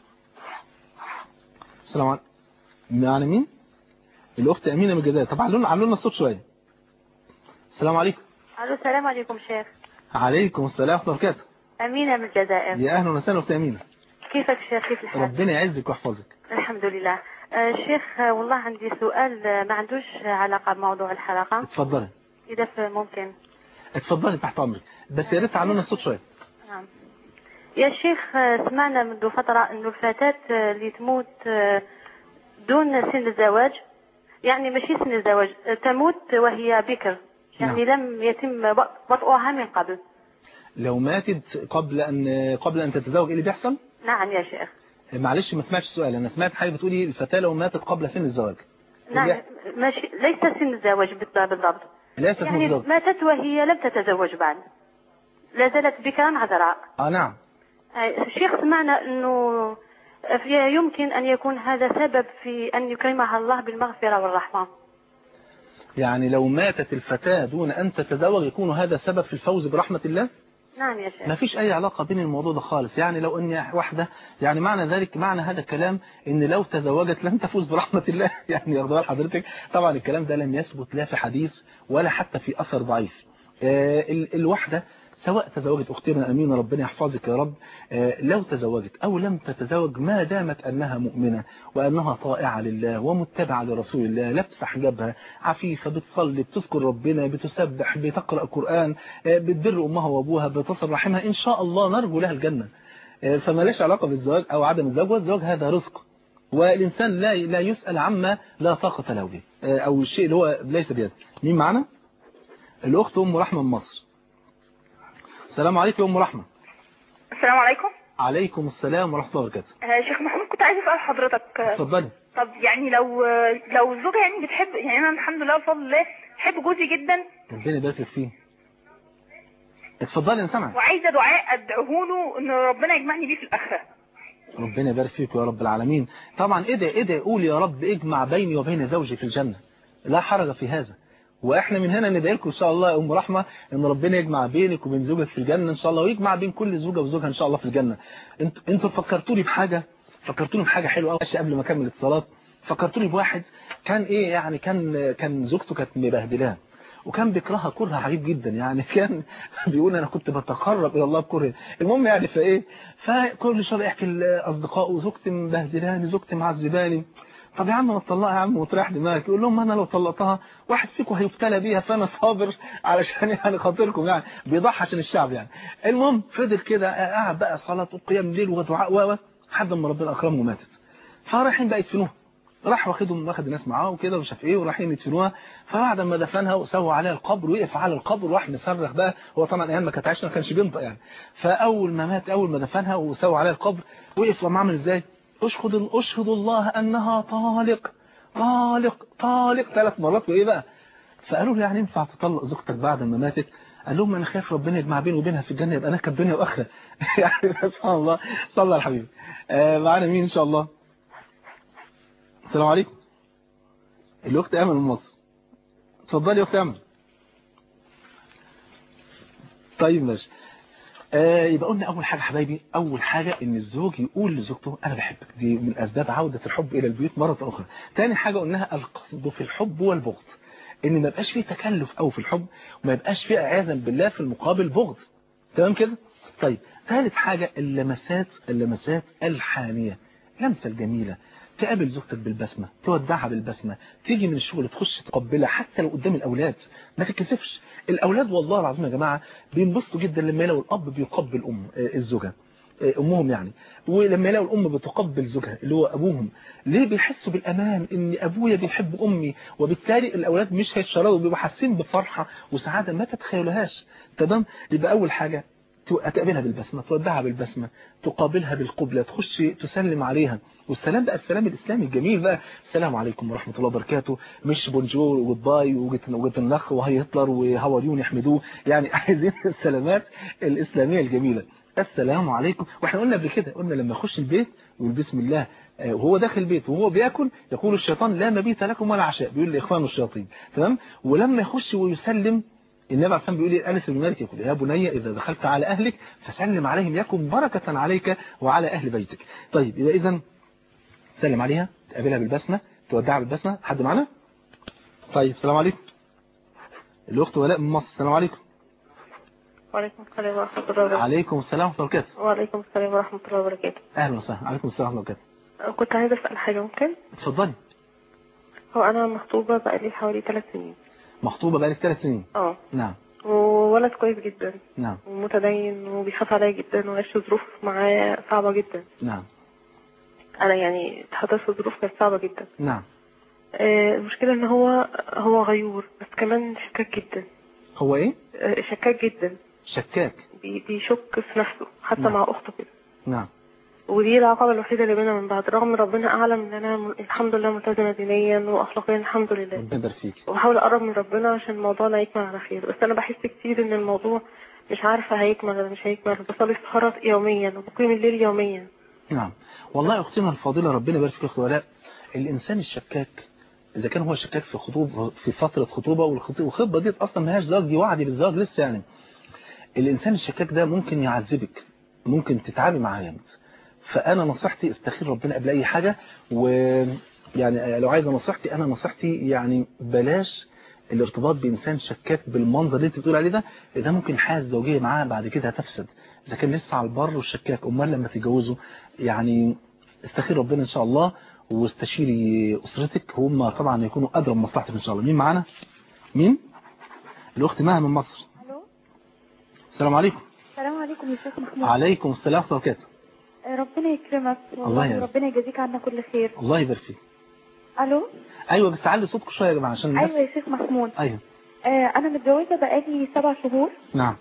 السلام عليكم معنا مين الاخت امينه من الجزائر طب علونا علونا الصوت شويه السلام عليكم الو السلام عليكم شيخ عليكم السلام ورحمه الله وبركاته امينه من الجزائر يا اهلا وسهلا اخت امينه كيفك شيخ كيف الحال ربنا يعزك ويحفظك الحمد لله آه شيخ آه والله عندي سؤال آه ما عندوش علاقه بموضوع الحلقه اتفضلي اذا ممكن اتفضلي تحت امرك بس يا ريت علونا الصوت شويه نعم يا شيخ سمعنا منذ فتره انه الفتاه اللي تموت دون سن الزواج يعني ماشي سن الزواج تموت وهي بكر يعني نعم. لم يتم وطئها من قبل لو ماتت قبل ان قبل ان تتزوج ايه اللي بيحصل نعم يا شيخ معلش ما سمعتش السؤال انا سمعت حاجه بتقولي الفتاه لو ماتت قبل سن الزواج نعم ماشي ليس سن الزواج بالضبط ليس سن يعني الزواج ماتت وهي لم تتزوج بعد لا زالت بكرا عذراء اه نعم آه، الشيخ سمعنا أنه في- يمكن أن يكون هذا سبب في أن يكرمها الله بالمغفرة والرحمة يعني لو ماتت الفتاة دون أن تتزوج يكون هذا سبب في الفوز برحمة الله نعم يا شيخ ما فيش أي علاقة بين الموضوع ده خالص يعني لو أن واحدة يعني معنى ذلك معنى هذا الكلام أن لو تزوجت لن تفوز برحمة الله يعني يرضى بال حضرتك طبعا الكلام ده لم يثبت لا في حديث ولا حتى في أثر ضعيف آه، ال- الواحدة سواء تزوجت أختنا أمينة ربنا يحفظك يا رب آه، لو تزوجت أو لم تتزوج ما دامت أنها مؤمنة وأنها طائعة لله ومتبعة لرسول الله لابسة حجابها عفيفة بتصلي بتذكر ربنا بتسبح بتقرأ قرآن آه، بتبر أمها وأبوها بتصل رحمها إن شاء الله نرجو لها الجنة آه، فما ليش علاقة بالزواج أو عدم الزواج والزواج هذا رزق والإنسان لا لا يسأل عما لا طاقة له به آه، أو الشيء اللي هو ليس بيده مين معنا؟ الأخت أم رحمة من مصر السلام عليكم يا أم رحمة السلام عليكم عليكم السلام ورحمة الله وبركاته آه، شيخ محمود كنت عايز اسال حضرتك آه، اتفضلي طب يعني لو لو الزوجه يعني بتحب يعني انا الحمد لله بفضل الله بحب جوزي جدا ربنا يبارك لك فيه اتفضلي انا سامعك وعايزه دعاء ادعوه له ان ربنا يجمعني بيه في الاخره ربنا يبارك فيك يا رب العالمين طبعا ادعي ادعي قول يا رب اجمع بيني وبين زوجي في الجنة لا حرج في هذا واحنا من هنا ندعي لكم ان شاء الله يا ام رحمه ان ربنا يجمع بينك وبين زوجك في الجنه ان شاء الله ويجمع بين كل زوجه وزوجها ان شاء الله في الجنه انتوا انتوا فكرتوني بحاجه فكرتوني بحاجه حلوه قوي قبل ما اكمل الاتصالات فكرتوني بواحد كان ايه يعني كان كان زوجته كانت مبهدلاه وكان بيكرهها كره عجيب جدا يعني كان بيقول انا كنت بتقرب الى الله بكره المهم يعني فايه فكل شويه يحكي لاصدقائه زوجتي مبهدلاني زوجتي معذباني طب يا عم ما تطلقها يا عم وتريح دماغك يقول لهم انا لو طلقتها واحد فيكم هيبتلى بيها فانا صابر علشان يعني خاطركم يعني بيضحي عشان الشعب يعني المهم فضل كده قاعد بقى صلاه وقيام ليل ودعاء و لحد ما ربنا اكرمه وماتت فرايحين بقى يدفنوها راح واخدهم واخد الناس معاه وكده ومش عارف ايه ورايحين يدفنوها فبعد ما دفنها وسووا عليها القبر وقف على القبر وراح مصرخ بقى هو طبعا ايام ما كانت عايشه ما كانش بينطق يعني فاول ما مات اول ما دفنها وسووا عليها القبر وقف وقام عامل ازاي اشهد اشهد الله انها طالق طالق طالق ثلاث مرات وايه بقى فقالوا له يعني ينفع تطلق زوجتك بعد ما ماتت قال لهم انا خايف ربنا يجمع بيني وبينها في الجنه يبقى انا كانت دنيا واخره يعني سبحان الله صلى على الحبيب آه معانا مين ان شاء الله السلام عليكم الاخت امل من مصر اتفضلي يا اخت امل طيب ماشي آه يبقى قلنا اول حاجه حبايبي اول حاجه ان الزوج يقول لزوجته انا بحبك دي من اسباب عوده الحب الى البيوت مره اخرى تاني حاجه قلناها القصد في الحب والبغض ان ما يبقاش فيه تكلف او في الحب وما يبقاش فيه عياذا بالله في المقابل بغض تمام كده طيب ثالث حاجه اللمسات اللمسات الحانيه لمسه الجميله تقابل زوجتك بالبسمة تودعها بالبسمة تيجي من الشغل تخش تقبلها حتى لو قدام الأولاد ما تتكسفش الأولاد والله العظيم يا جماعة بينبسطوا جدا لما يلاقوا الأب بيقبل أم الزوجة أمهم يعني ولما يلاقوا الأم بتقبل زوجها اللي هو أبوهم ليه بيحسوا بالأمان إن أبويا بيحب أمي وبالتالي الأولاد مش هيتشردوا بيبقوا حاسين بفرحة وسعادة ما تتخيلوهاش تمام يبقى أول حاجة تقابلها بالبسمة تودعها بالبسمة تقابلها بالقبلة تخش تسلم عليها والسلام بقى السلام الإسلامي الجميل بقى السلام عليكم ورحمة الله وبركاته مش بونجور وجود وجت النخ وهي هتلر وهاوريون يحمدوه يعني عايزين السلامات الإسلامية الجميلة السلام عليكم واحنا قلنا قبل كده قلنا لما يخش البيت يقول بسم الله وهو داخل البيت وهو بياكل يقول الشيطان لا مبيت لكم ولا عشاء بيقول لاخوانه الشياطين تمام ولما يخش ويسلم النبي عليه الصلاه بيقول لي انس بن مالك يقول يا بني اذا دخلت على اهلك فسلم عليهم يكن بركه عليك وعلى اهل بيتك طيب يبقى اذا سلم عليها تقابلها بالبسمه تودعها بالبسمه حد معانا طيب السلام عليكم الاخت ولاء من مصر السلام عليكم وعليكم السلام ورحمة الله وبركاته عليكم السلام ورحمه الله وبركاته وعليكم السلام ورحمة الله وبركاته اهلا وسهلا عليكم السلام ورحمه الله وبركاته كنت عايزة أسأل حاجة ممكن اتفضلي هو أنا مخطوبة بقالي حوالي ثلاث سنين مخطوبه بقالك ثلاث سنين اه نعم وولد كويس جدا نعم ومتدين وبيخاف عليا جدا وعشت ظروف معاه صعبة جدا نعم أنا يعني اتحطيت في ظروف كانت صعبة جدا نعم آه، المشكلة إن هو هو غيور بس كمان شكاك جدا هو ايه آه، شكاك جدا شكاك بي- بيشك في نفسه حتى نعم. مع أخته كده نعم ودي العقبة الوحيدة اللي بينا من بعض رغم ربنا أعلم إن أنا م- الحمد لله ملتزمة دينيا وأخلاقيا الحمد لله ربنا يبارك فيك وبحاول أقرب من ربنا عشان الموضوع لا يكمل على خير بس أنا بحس كتير إن الموضوع مش عارفة هيكمل ولا مش هيكمل بصلي استخارة يوميا وبقيم الليل يوميا نعم والله أختنا الفاضلة ربنا يبارك فيك يا أخت ولاء الإنسان الشكاك إذا كان هو شكاك في خطوبة في فترة خطوبة والخط- والخطبة دي أصلا ما هياش زواج دي وعد بالزواج لسه يعني الإنسان الشكاك ده ممكن يعذبك ممكن تتعبي معاه جامد فأنا نصيحتي استخير ربنا قبل أي حاجة ويعني لو عايزة نصيحتي أنا نصيحتي يعني بلاش الارتباط بإنسان شكاك بالمنظر اللي أنت بتقول عليه ده ده ممكن الحياة الزوجية معاه بعد كده هتفسد إذا كان لسه على البر والشكاك أمال لما تتجوزوا يعني استخير ربنا إن شاء الله واستشيري أسرتك هم طبعا يكونوا أدرى بمصلحتك إن شاء الله مين معانا؟ مين؟ الأخت مها من مصر الو السلام عليكم السلام عليكم يا شيخ محمود عليكم السلام ورحمة الله وبركاته آه، ربنا يكرمك الله والله يرزقك. ربنا يجازيك عنا كل خير الله يبارك فيك الو ايوه بس علي صوتكم شويه يا جماعه عشان الناس ايوه يا شيخ محمود ايوه آه انا متجوزه بقالي سبع شهور نعم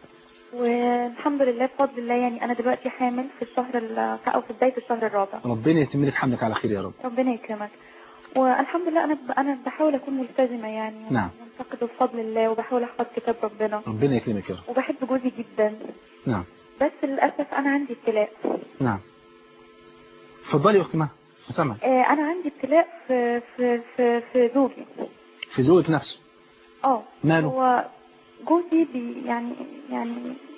والحمد لله بفضل الله يعني انا دلوقتي حامل في الشهر ال- او في بدايه الشهر الرابع ربنا يتم لك حملك على خير يا رب ربنا يكرمك والحمد لله انا ب... انا بحاول اكون ملتزمه يعني نعم. منتقده بفضل الله وبحاول احفظ كتاب ربنا ربنا يكرمك يا رب وبحب جوزي جدا نعم بس للاسف انا عندي ابتلاء نعم اتفضلي يا اختي مها سامع آه انا عندي ابتلاء في في في, في زوجي في زوجك نفسه اه ماله؟ هو جوزي بي يعني يعني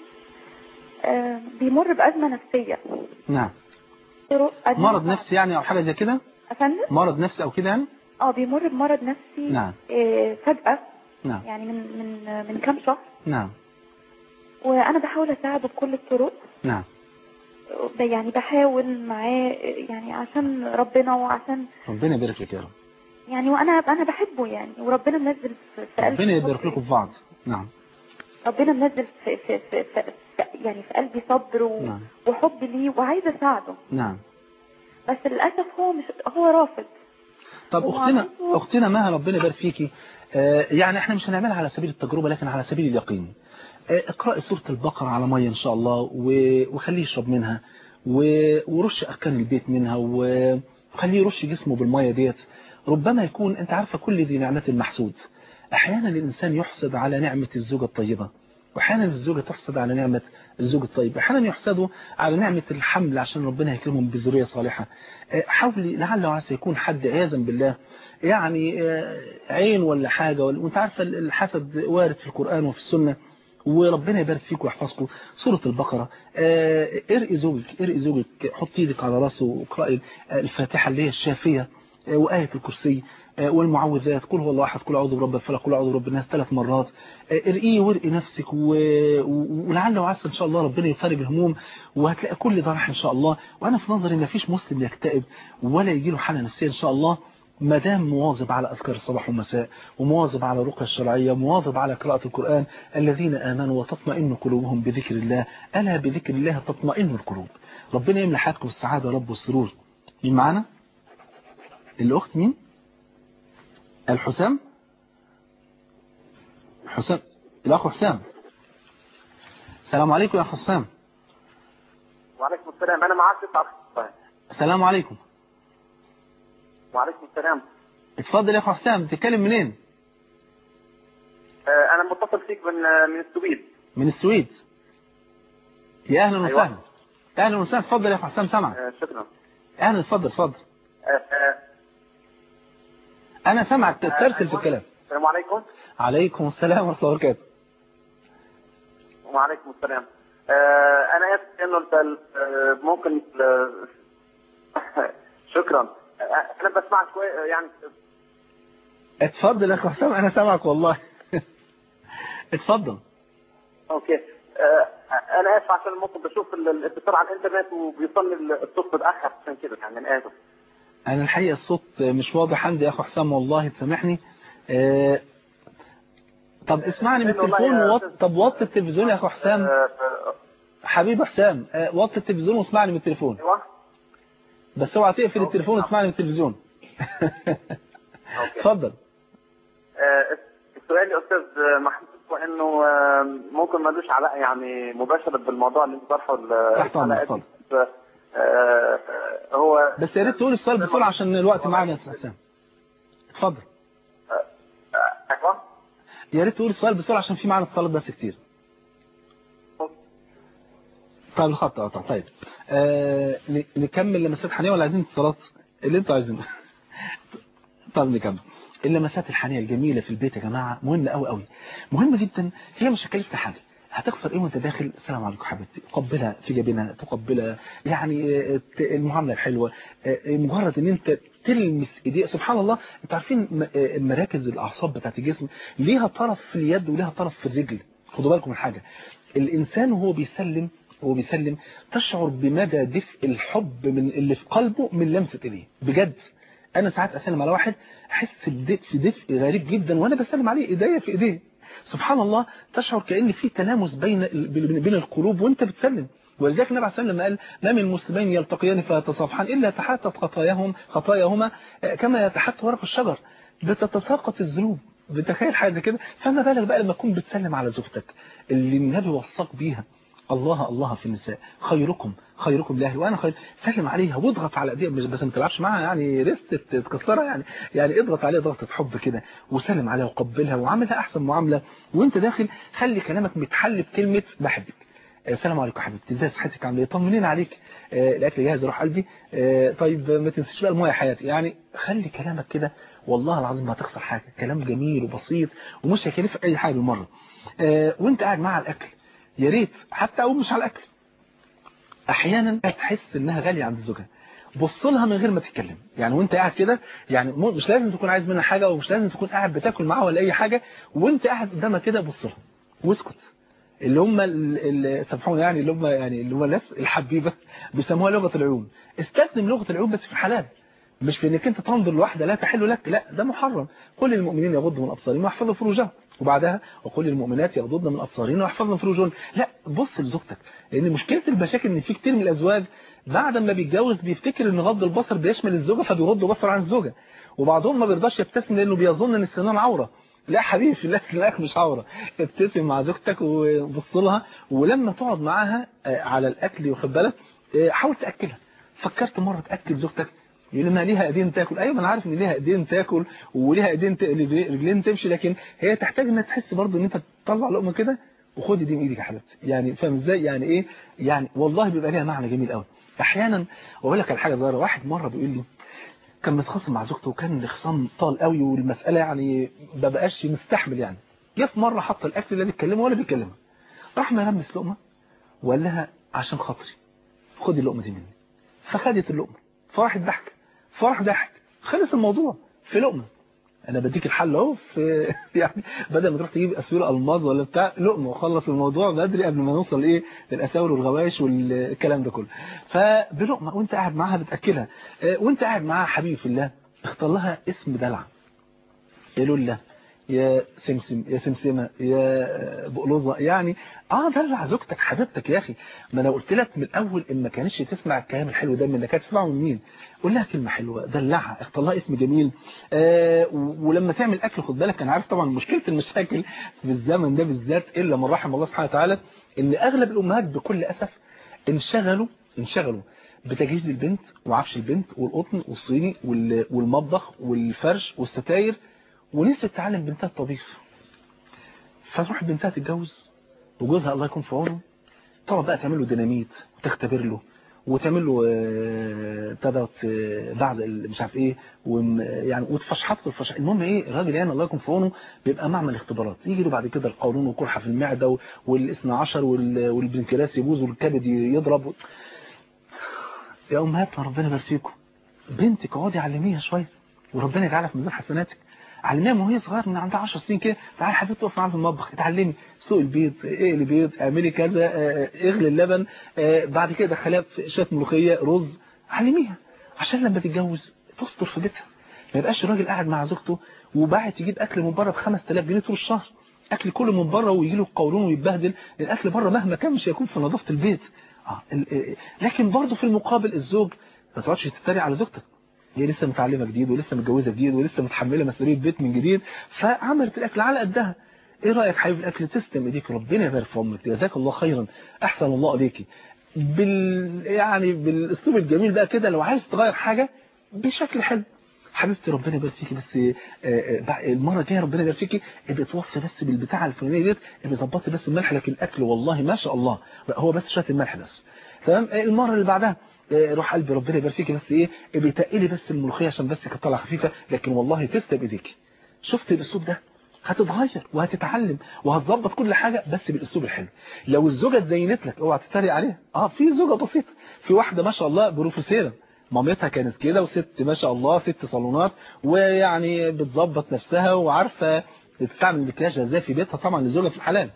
آه بيمر بأزمة نفسية نعم طرق أزمة- مرض نفسي يعني او حاجه زي كده أفندم؟ مرض نفسي او كده يعني اه بيمر بمرض نفسي نعم. آه فجأة نعم يعني من من من كام شهر نعم وأنا بحاول أساعده بكل الطرق نعم ب- يعني بحاول معاه آه، يعني عشان ربنا وعشان ربنا يبارك لك يا رب يعني وأنا أنا بحبه يعني وربنا منزل في في قلبي ربنا يبارك صبر. لكم في بعض نعم ربنا منزل في في في, في, في يعني في قلبي صبر و- نعم. وحب ليه وعايزة أساعده نعم بس للأسف هو مش هو رافض طب هو اختنا عنده- اختنا مها ربنا يبارك فيكي آه، يعني احنا مش هنعملها على سبيل التجربه لكن على سبيل اليقين آه، اقرأي سورة البقرة على مية ان شاء الله و- وخليه يشرب منها و- ورش اركان البيت منها و- وخليه يرش جسمه بالمية ديت ربما يكون انت عارفة كل ذي نعمة محسود احيانا الانسان يحسد على نعمة الزوجة الطيبة واحيانا الزوجة تحسد على نعمة الزوج الطيب احيانا يحسدوا على نعمة الحمل عشان ربنا يكرمهم بذرية صالحة آه، حاولي لعل وعسى يكون حد عياذا بالله يعني آه، عين ولا حاجة ولا وانت عارفة الحسد وارد في القرآن وفي السنة وربنا يبارك فيك ويحفظكم سورة البقرة آه، ارقي زوجك ارقي زوجك حطي ايدك على راسه واقرأي آه، الفاتحة اللي هي الشافية آه، وآية الكرسي آه، والمعوذات قل هو الله احد قل اعوذ برب الفلق قل اعوذ برب الناس ثلاث مرات آه، ارقيه وارقي نفسك و... و- ولعل وعسى ان شاء الله ربنا يفرج الهموم وهتلاقي كل ده راح ان شاء الله وانا في نظري ما فيش مسلم يكتئب ولا يجي له حالة نفسية ان شاء الله ما دام مواظب على أذكار الصباح والمساء ومواظب على الرقية الشرعية ومواظب على قراءة القرآن الذين آمنوا وتطمئن قلوبهم بذكر الله ألا بذكر الله تطمئن القلوب ربنا يملى حياتكم السعادة يا رب والسرور مين معانا الأخت مين الحسام حسام الأخ حسام السلام عليكم يا أخ حسام وعليكم السلام انا معاك تسعة السلام عليكم وعليكم السلام اتفضل يا أخ حسام تتكلم منين آه، انا متصل فيك من آه، من السويد من السويد يا أهلا أيوة. وسهلا أهلا وسهلا اتفضل يا أخ حسام سامعك آه، شكرا أهلا اتفضل اتفضل آه، آه، أنا سامعك تسترسل في أيوة. الكلام السلام عليكم عليكم السلام ورحمة الله وبركاته وعليكم السلام آه، انا اسف انه انت آه، ممكن آه، شكرا آه، انا بسمعك شوي آه، يعني اتفضل يا أخ حسام أنا سامعك والله اتفضل اوكي آه، انا اسف عشان ممكن بشوف ال- الاتصال على الانترنت وبيوصلني الصوت متاخر عشان كده يعني انا اسف أنا الحقيقة الصوت مش واضح عندي يا أخو حسام والله تسامحني آه، طب اسمعني من والله التليفون يا وط... أستاذ. طب وطي التلفزيون يا أخو حسام آه، آه، حبيبي حسام آه، وطي التلفزيون واسمعني من التليفون ايوه بس اوعى تقفل أوكي. التليفون واسمعني من التلفزيون أوكي. اتفضل آه، السؤال يا استاذ محمود هو انه آه، ممكن ملوش علاقه يعني مباشره بالموضوع اللي انت طرحه ال- تحت أمرك، الحلقة دي. اتفضل. بس، آه، آه، هو بس يا ريت تقول السؤال بسرعة عشان الوقت معانا يا أستاذ حسام اتفضل آه، ايوه يا ريت تقول السؤال بسرعة عشان في معانا اتصالات بس كتير طيب الخط قطع طيب آه ن- نكمل لمسات حنيه ولا عايزين اتصالات اللي انتوا عايزينه طب نكمل اللمسات الحنيه الجميله في البيت يا جماعه مهمه قوي قوي مهمه جدا هي مش هتكلفك حاجه هتخسر ايه وانت داخل السلام عليكم حبيبتي تقبلها في جبينها تقبلها يعني آه، ت- المعامله الحلوه آه، مجرد ان انت تلمس ايديه سبحان الله انتوا عارفين م- آه، مراكز الاعصاب بتاعت الجسم ليها طرف في اليد وليها طرف في الرجل خدوا بالكم من حاجه الانسان وهو بيسلم وهو بيسلم تشعر بمدى دفء الحب من اللي في قلبه من لمسه ايديه بجد انا ساعات اسلم على واحد احس بدفء دفء غريب جدا وانا بسلم عليه ايديا في ايديه سبحان الله تشعر كأن في تلامس بين بين بين القلوب وانت بتسلم ولذلك النبي عليه الصلاه والسلام قال ما من مسلمين يلتقيان فيتصافحان الا تحاتت خطاياهم خطاياهما كما يتحت ورق الشجر بتتساقط الذنوب بتخيل حاجه زي كده فما بالك بقى لما تكون بتسلم على زوجتك اللي النبي وصاك بيها الله الله في النساء خيركم خيركم لاهلي وانا خير سلم عليها واضغط على ايديها مش بس ما تلعبش معاها يعني ريست تكسرها يعني يعني اضغط عليها ضغطه حب كده وسلم عليها وقبلها وعاملها احسن معامله وانت داخل خلي كلامك متحل بكلمه بحبك آه، السلام عليكم حبيبتي ازاي صحتك عامله ايه طمنين عليك آه، الاكل جاهز روح قلبي آه، طيب ما تنسيش بقى الميه يا حياتي يعني خلي كلامك كده والله العظيم ما هتخسر حاجه كلام جميل وبسيط ومش هيكلفك اي حاجه بالمره آه، وانت قاعد مع الاكل يا ريت حتى اقول مش على الاكل احيانا تحس انها غاليه عند زوجها بص لها من غير ما تتكلم يعني وانت قاعد كده يعني مو- مش لازم تكون عايز منها حاجه ومش لازم تكون قاعد بتاكل معاها ولا اي حاجه وانت قاعد قدامها كده بص لها واسكت اللي هم اللي سامحوني يعني اللي هم يعني اللي هم الناس الحبيبه بيسموها لغه العيون استخدم لغه العيون بس في الحلال مش في انك انت تنظر لواحده لا تحل لك لا ده محرم كل المؤمنين يغضوا من ابصارهم ويحفظوا فروجهم وبعدها وكل المؤمنات يغضضن من ابصارهن ويحفظن فروجهن لا بص لزوجتك لان مشكله المشاكل ان في كتير من الازواج بعد ما بيتجوز بيفتكر ان غض البصر بيشمل الزوجه فبيغض بصر عن الزوجه وبعضهم ما بيرضاش يبتسم لانه بيظن ان السنان عوره لا حبيبي في الله الاكل مش عوره ابتسم مع زوجتك وبص لها ولما تقعد معاها آه، على الاكل واخد بالك آه، حاول تاكلها فكرت مره تاكل زوجتك يقول لنا ليها ايدين تاكل ايوه ما انا عارف ان ليها ايدين تاكل وليها ايدين ت... رجلين تمشي لكن هي تحتاج انها تحس برضه ان انت تطلع لقمه كده وخدي دي من ايدك يا حبيبتي يعني فاهم ازاي يعني ايه يعني والله بيبقى ليها معنى جميل قوي احيانا واقول لك على حاجه صغيره واحد مره بيقول لي كان متخاصم مع زوجته وكان الخصام طال قوي والمساله يعني ما بقاش مستحمل يعني جه في مره حط الاكل لا بيتكلمه ولا بيكلمها راح ملمس لقمه وقال لها عشان خاطري خدي اللقمه دي مني فخدت اللقمه فراحت ضحك فراح ضحك خلص الموضوع في لقمه انا بديك الحل اهو في يعني بدل ما تروح تجيب اسوره الماظ ولا بتاع لقمه وخلص الموضوع بدري قبل ما نوصل ايه للاساور والغوايش والكلام ده كله فبلقمه وانت قاعد معاها بتاكلها آه، وانت قاعد معاها حبيبي في الله اختار لها اسم دلع يا لولا يا سمسم يا سمسمة يا بقلوظة يعني اه دلع زوجتك حبيبتك يا اخي ما انا قلت لك من الاول ان ما كانتش تسمع الكلام الحلو ده منك هتسمعه من مين قول لها كلمة حلوة دلعها اختار لها اسم جميل آه و- ولما تعمل اكل خد بالك انا عارف طبعا مشكلة المشاكل في الزمن ده بالذات الا من رحم الله سبحانه وتعالى ان اغلب الامهات بكل اسف انشغلوا انشغلوا بتجهيز البنت وعفش البنت والقطن والصيني وال- والمطبخ والفرش والستاير ونسيت تعلم بنتها الطبيخ فتروح بنتها تتجوز وجوزها الله يكون في عونه تقعد بقى تعمل له ديناميت وتختبر له وتعمل له آه، بتاع دوت آه، بعزق ال- مش عارف ايه وم- يعني وتفشحط له الفشح المهم ايه الراجل يعني الله يكون في عونه بيبقى معمل اختبارات يجي له بعد كده القولون وقرحه في المعده و- والاثنى عشر وال- والبنكرياس يبوظ والكبد يضرب يا امهاتنا ربنا يبارك فيكم بنتك اقعدي علميها شويه وربنا يجعلها في ميزان حسناتك علميها من وهي صغيره من عندها 10 سنين كده تعالي حبيبتي اقف معاها في المطبخ اتعلمي سوق البيض اقلي بيض اعملي كذا آه، اغلي اللبن آه، بعد كده دخليها في شويه ملوخيه رز علميها عشان لما تتجوز تستر في بيتها ما يبقاش الراجل قاعد مع زوجته وباعت يجيب اكل من بره ب 5000 جنيه طول الشهر اكل كله من بره ويجي له قولون ويتبهدل الاكل بره مهما كان مش هيكون في نظافه البيت آه. ال- آه، لكن برضه في المقابل الزوج ما تقعدش تتريق على زوجتك هي لسه متعلمه جديد ولسه متجوزه جديد ولسه متحمله مسؤوليه بيت من جديد فعملت الاكل على قدها ايه رايك حبيبي الاكل تسلم ايديك ربنا يبارك في عمرك جزاك الله خيرا احسن الله عليكي بال يعني بالاسلوب الجميل بقى كده لو عايز تغير حاجه بشكل حلو حبيبتي ربنا يبارك فيكي بس آه، آه، بع- المره الجايه ربنا يبارك فيكي ابقي توصي بس بالبتاعه الفلانيه ديت ابقي ظبطي بس الملح لكن الاكل والله ما شاء الله هو بس شويه الملح بس تمام آه، المره اللي بعدها آه، روح قلبي ربنا يبارك فيكي بس ايه ابقي تقلي بس الملوخيه عشان بس كانت طالعه خفيفه لكن والله تسلم بايديكي شفت الاسلوب ده هتتغير وهتتعلم وهتظبط كل حاجة بس بالاسلوب الحلو لو الزوجة اتزينت لك اوعى تتريق عليها اه في زوجة بسيطة في واحدة ما شاء الله بروفيسيرة مامتها كانت كده وست ما شاء الله ست صالونات ويعني بتظبط نفسها وعارفة تستعمل مكياجها ازاي في بيتها طبعا لزوجها في الحلال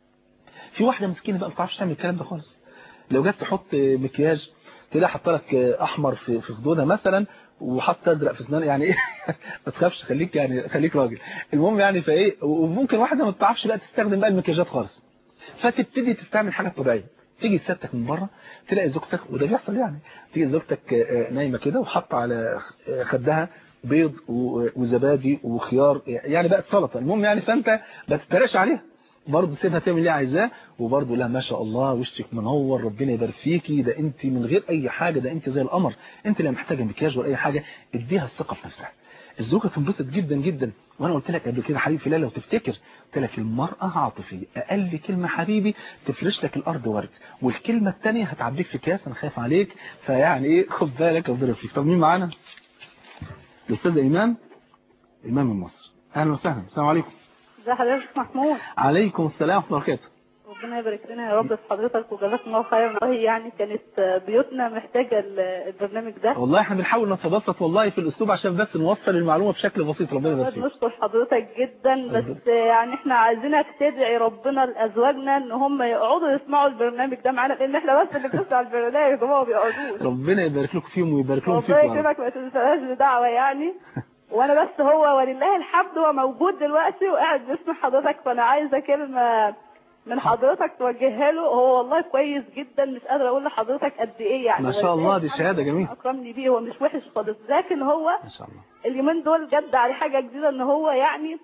في واحدة مسكينة بقى ما بتعرفش تعمل الكلام ده خالص لو جت تحط مكياج تلاقي حاطه لك احمر في في خدودها مثلا وحاطه ازرق في اسنانها يعني ايه ما تخافش خليك يعني خليك راجل المهم يعني فايه وممكن واحده ما بتعرفش بقى تستخدم بقى المكياجات خالص فتبتدي تستعمل حاجه طبيعيه تيجي سيادتك من بره تلاقي زوجتك وده بيحصل يعني تيجي زوجتك آه، نايمه كده وحاطه على آه، خدها بيض و- وزبادي وخيار يعني بقت سلطه المهم يعني فانت ما تتريقش عليها برضه سيبها تعمل اللي عايزاه وبرضه لا ما شاء الله وشك منور ربنا يبارك فيكي ده انت من غير اي حاجه ده انت زي القمر انت لا محتاجه مكياج ولا اي حاجه اديها الثقه في نفسها الزوجه تنبسط جدا جدا وانا قلت لك قبل كده حبيبي فلان لو تفتكر قلت لك المراه عاطفيه اقل كلمه حبيبي تفرش لك الارض ورد والكلمه الثانيه هتعبيك في كاس انا خايف عليك فيعني ايه خد بالك ربنا يبارك فيك طب مين معانا الاستاذ ايمان ايمان من مصر اهلا وسهلا السلام عليكم ازي حضرتك محمود عليكم السلام ورحمه الله وبركاته ربنا يبارك لنا يا رب في حضرتك وجزاك الله خير والله يعني كانت بيوتنا محتاجه ال- البرنامج ده والله احنا بنحاول نتبسط والله في الاسلوب عشان بس نوصل المعلومه بشكل بسيط ربنا يبارك فيك نشكر حضرتك جدا بس يعني احنا عايزينك تدعي ربنا لازواجنا ان هم يقعدوا يسمعوا البرنامج ده معانا لان احنا بس اللي بنسمع البرنامج وهم ما بيقعدوش ربنا يبارك لكم فيهم ويبارك لهم ربنا فيكم يا رب. يكرمك ما تنساش بدعوه يعني وانا بس هو ولله الحمد هو موجود دلوقتي وقاعد بيسمع حضرتك فانا عايزه كلمه من حضرتك توجهها له هو والله كويس جدا مش قادره اقول لحضرتك قد ايه يعني ما شاء الله، ولله دي الحمد شهادة جميلة. اكرمني بيه هو مش وحش خالص لكن هو ما شاء الله اليومين دول جد عليه حاجه جديده ان هو يعني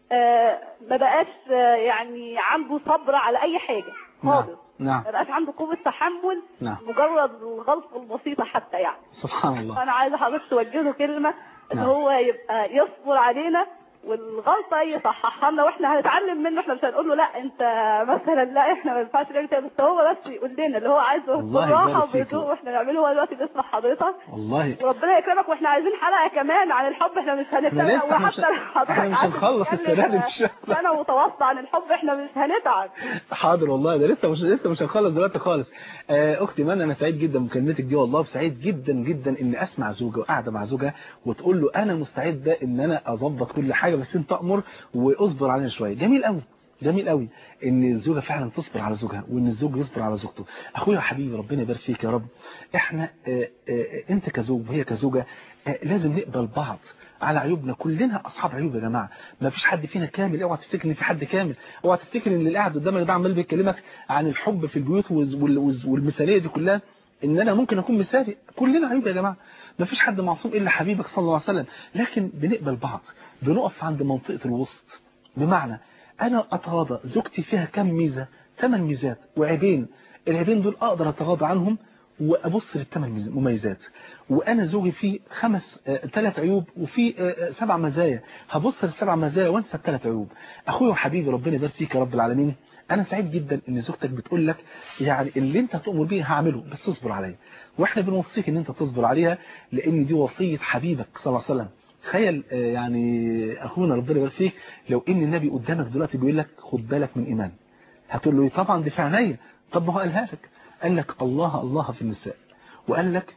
آه ما بقاش آه يعني عنده صبر على اي حاجه نعم خالص نعم ما بقاش عنده قوه تحمل نعم مجرد الغلطه البسيطه حتى يعني سبحان الله فانا عايزه حضرتك توجه له كلمه ان نعم. هو يبقى يصبر علينا والغلطه يصححها لنا واحنا هنتعلم منه احنا مش هنقول له لا انت مثلا لا احنا ما ينفعش نعمل كده بس هو بس يقول لنا اللي هو عايزه الله بالراحه يبارك فيك. وبهدوء واحنا نعمله هو دلوقتي بيسمع حضرتك والله وربنا يكرمك واحنا عايزين حلقه كمان عن الحب احنا مش احنا هنتابع لسه مش- وحتى حضرتك احنا مش عايز هنخلص تتكلم السنة دي إن شاء الله. سنه متواصله عن الحب احنا مش هنتعب حاضر والله ده لسه مش لسه مش هنخلص دلوقتي خالص آه، اختي منى انا سعيد جدا بمكالمتك دي والله وسعيد جدا جدا ان اسمع زوجه وقاعده مع زوجها وتقول له انا مستعده ان انا اظبط كل حاجه بس انت امر واصبر علينا شويه جميل قوي جميل قوي ان الزوجه فعلا تصبر على زوجها وان الزوج يصبر على زوجته اخويا حبيبي ربنا يبارك فيك يا رب احنا آه، آه، انت كزوج وهي كزوجه آه، لازم نقبل بعض على عيوبنا كلنا اصحاب عيوب يا جماعه ما فيش حد فينا كامل اوعى تفتكر ان في حد كامل اوعى تفتكر ان اللي قاعد قدامك ده عمال بيكلمك عن الحب في البيوت وال- وال- والمثاليه دي كلها ان انا ممكن اكون مثالي كلنا عيوب يا جماعه ما فيش حد معصوم الا حبيبك صلى الله عليه وسلم لكن بنقبل بعض بنقف عند منطقه الوسط بمعنى انا اتغاضى زوجتي فيها كم ميزه ثمان ميزات وعيبين العيبين دول اقدر اتغاضى عنهم وابص للثمان ميز- مميزات وانا زوجي فيه خمس ثلاث عيوب وفي آه، آه، سبع مزايا هبص للسبع مزايا وانسى الثلاث عيوب اخويا وحبيبي ربنا يبارك فيك يا رب العالمين انا سعيد جدا ان زوجتك بتقول لك يعني اللي انت هتؤمر بيه هعمله بس اصبر عليا واحنا بنوصيك ان انت تصبر عليها لان دي وصيه حبيبك صلى الله عليه وسلم تخيل آه، يعني اخونا ربنا يبارك فيك لو ان النبي قدامك دلوقتي بيقول لك خد بالك من ايمان هتقول له إيه؟ طبعا دي في عينيا طب ما هو قالها لك قال لك الله الله في النساء وقال لك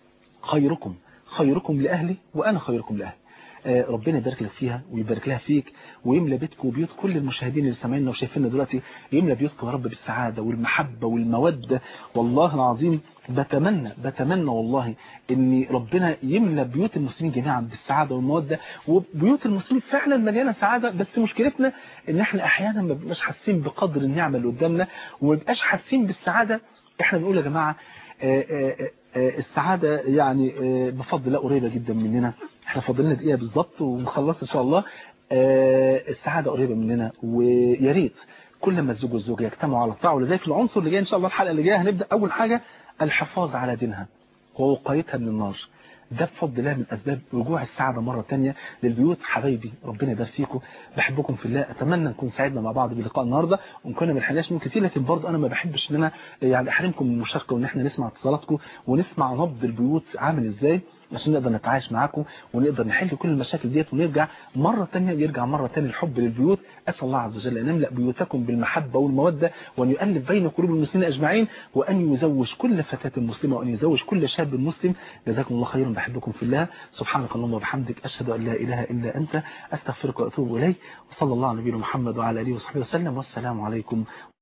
خيركم خيركم لأهلي وأنا خيركم لأهلي آه، ربنا يبارك لك فيها ويبارك لها فيك ويملى بيتك وبيوت كل المشاهدين اللي سامعيننا وشايفيننا دلوقتي يملى بيوتكم يا رب بالسعادة والمحبة والمودة والله العظيم بتمنى بتمنى والله ان ربنا يملى بيوت المسلمين جميعا بالسعادة والمودة وبيوت المسلمين فعلا مليانة سعادة بس مشكلتنا ان احنا احيانا ما بنبقاش حاسين بقدر النعمة اللي قدامنا وما بنبقاش حاسين بالسعادة احنا بنقول يا جماعة آه، آه، آه، السعادة يعني آه، بفضل الله قريبة جدا مننا احنا فاضلنا دقيقة بالظبط ونخلص ان شاء الله آه، السعادة قريبة مننا ويا ريت كل ما الزوج والزوجة يجتمعوا على الطاعة ولذلك العنصر اللي جاي ان شاء الله الحلقة اللي جاية هنبدأ اول حاجة الحفاظ على دينها ووقايتها من النار ده بفضل الله من اسباب رجوع السعاده مره تانية للبيوت حبايبي ربنا يبارك فيكم بحبكم في الله اتمنى نكون سعدنا مع بعض بلقاء النهارده وان كنا ما لحقناش من كتير لكن برضه انا ما بحبش ان انا يعني احرمكم من المشاركه وان احنا نسمع اتصالاتكم ونسمع نبض البيوت عامل ازاي عشان نقدر نتعايش معاكم ونقدر نحل كل المشاكل ديت ونرجع مرة تانية يرجع مرة تانية الحب للبيوت أسأل الله عز وجل أن يملأ بيوتكم بالمحبة والمودة وأن يؤلف بين قلوب المسلمين أجمعين وأن يزوج كل فتاة مسلمة وأن يزوج كل شاب مسلم جزاكم الله خيرا بحبكم في الله سبحانك اللهم وبحمدك أشهد أن لا إله إلا أنت أستغفرك وأتوب إليك وصلى الله على نبينا محمد وعلى آله وصحبه وسلم والسلام عليكم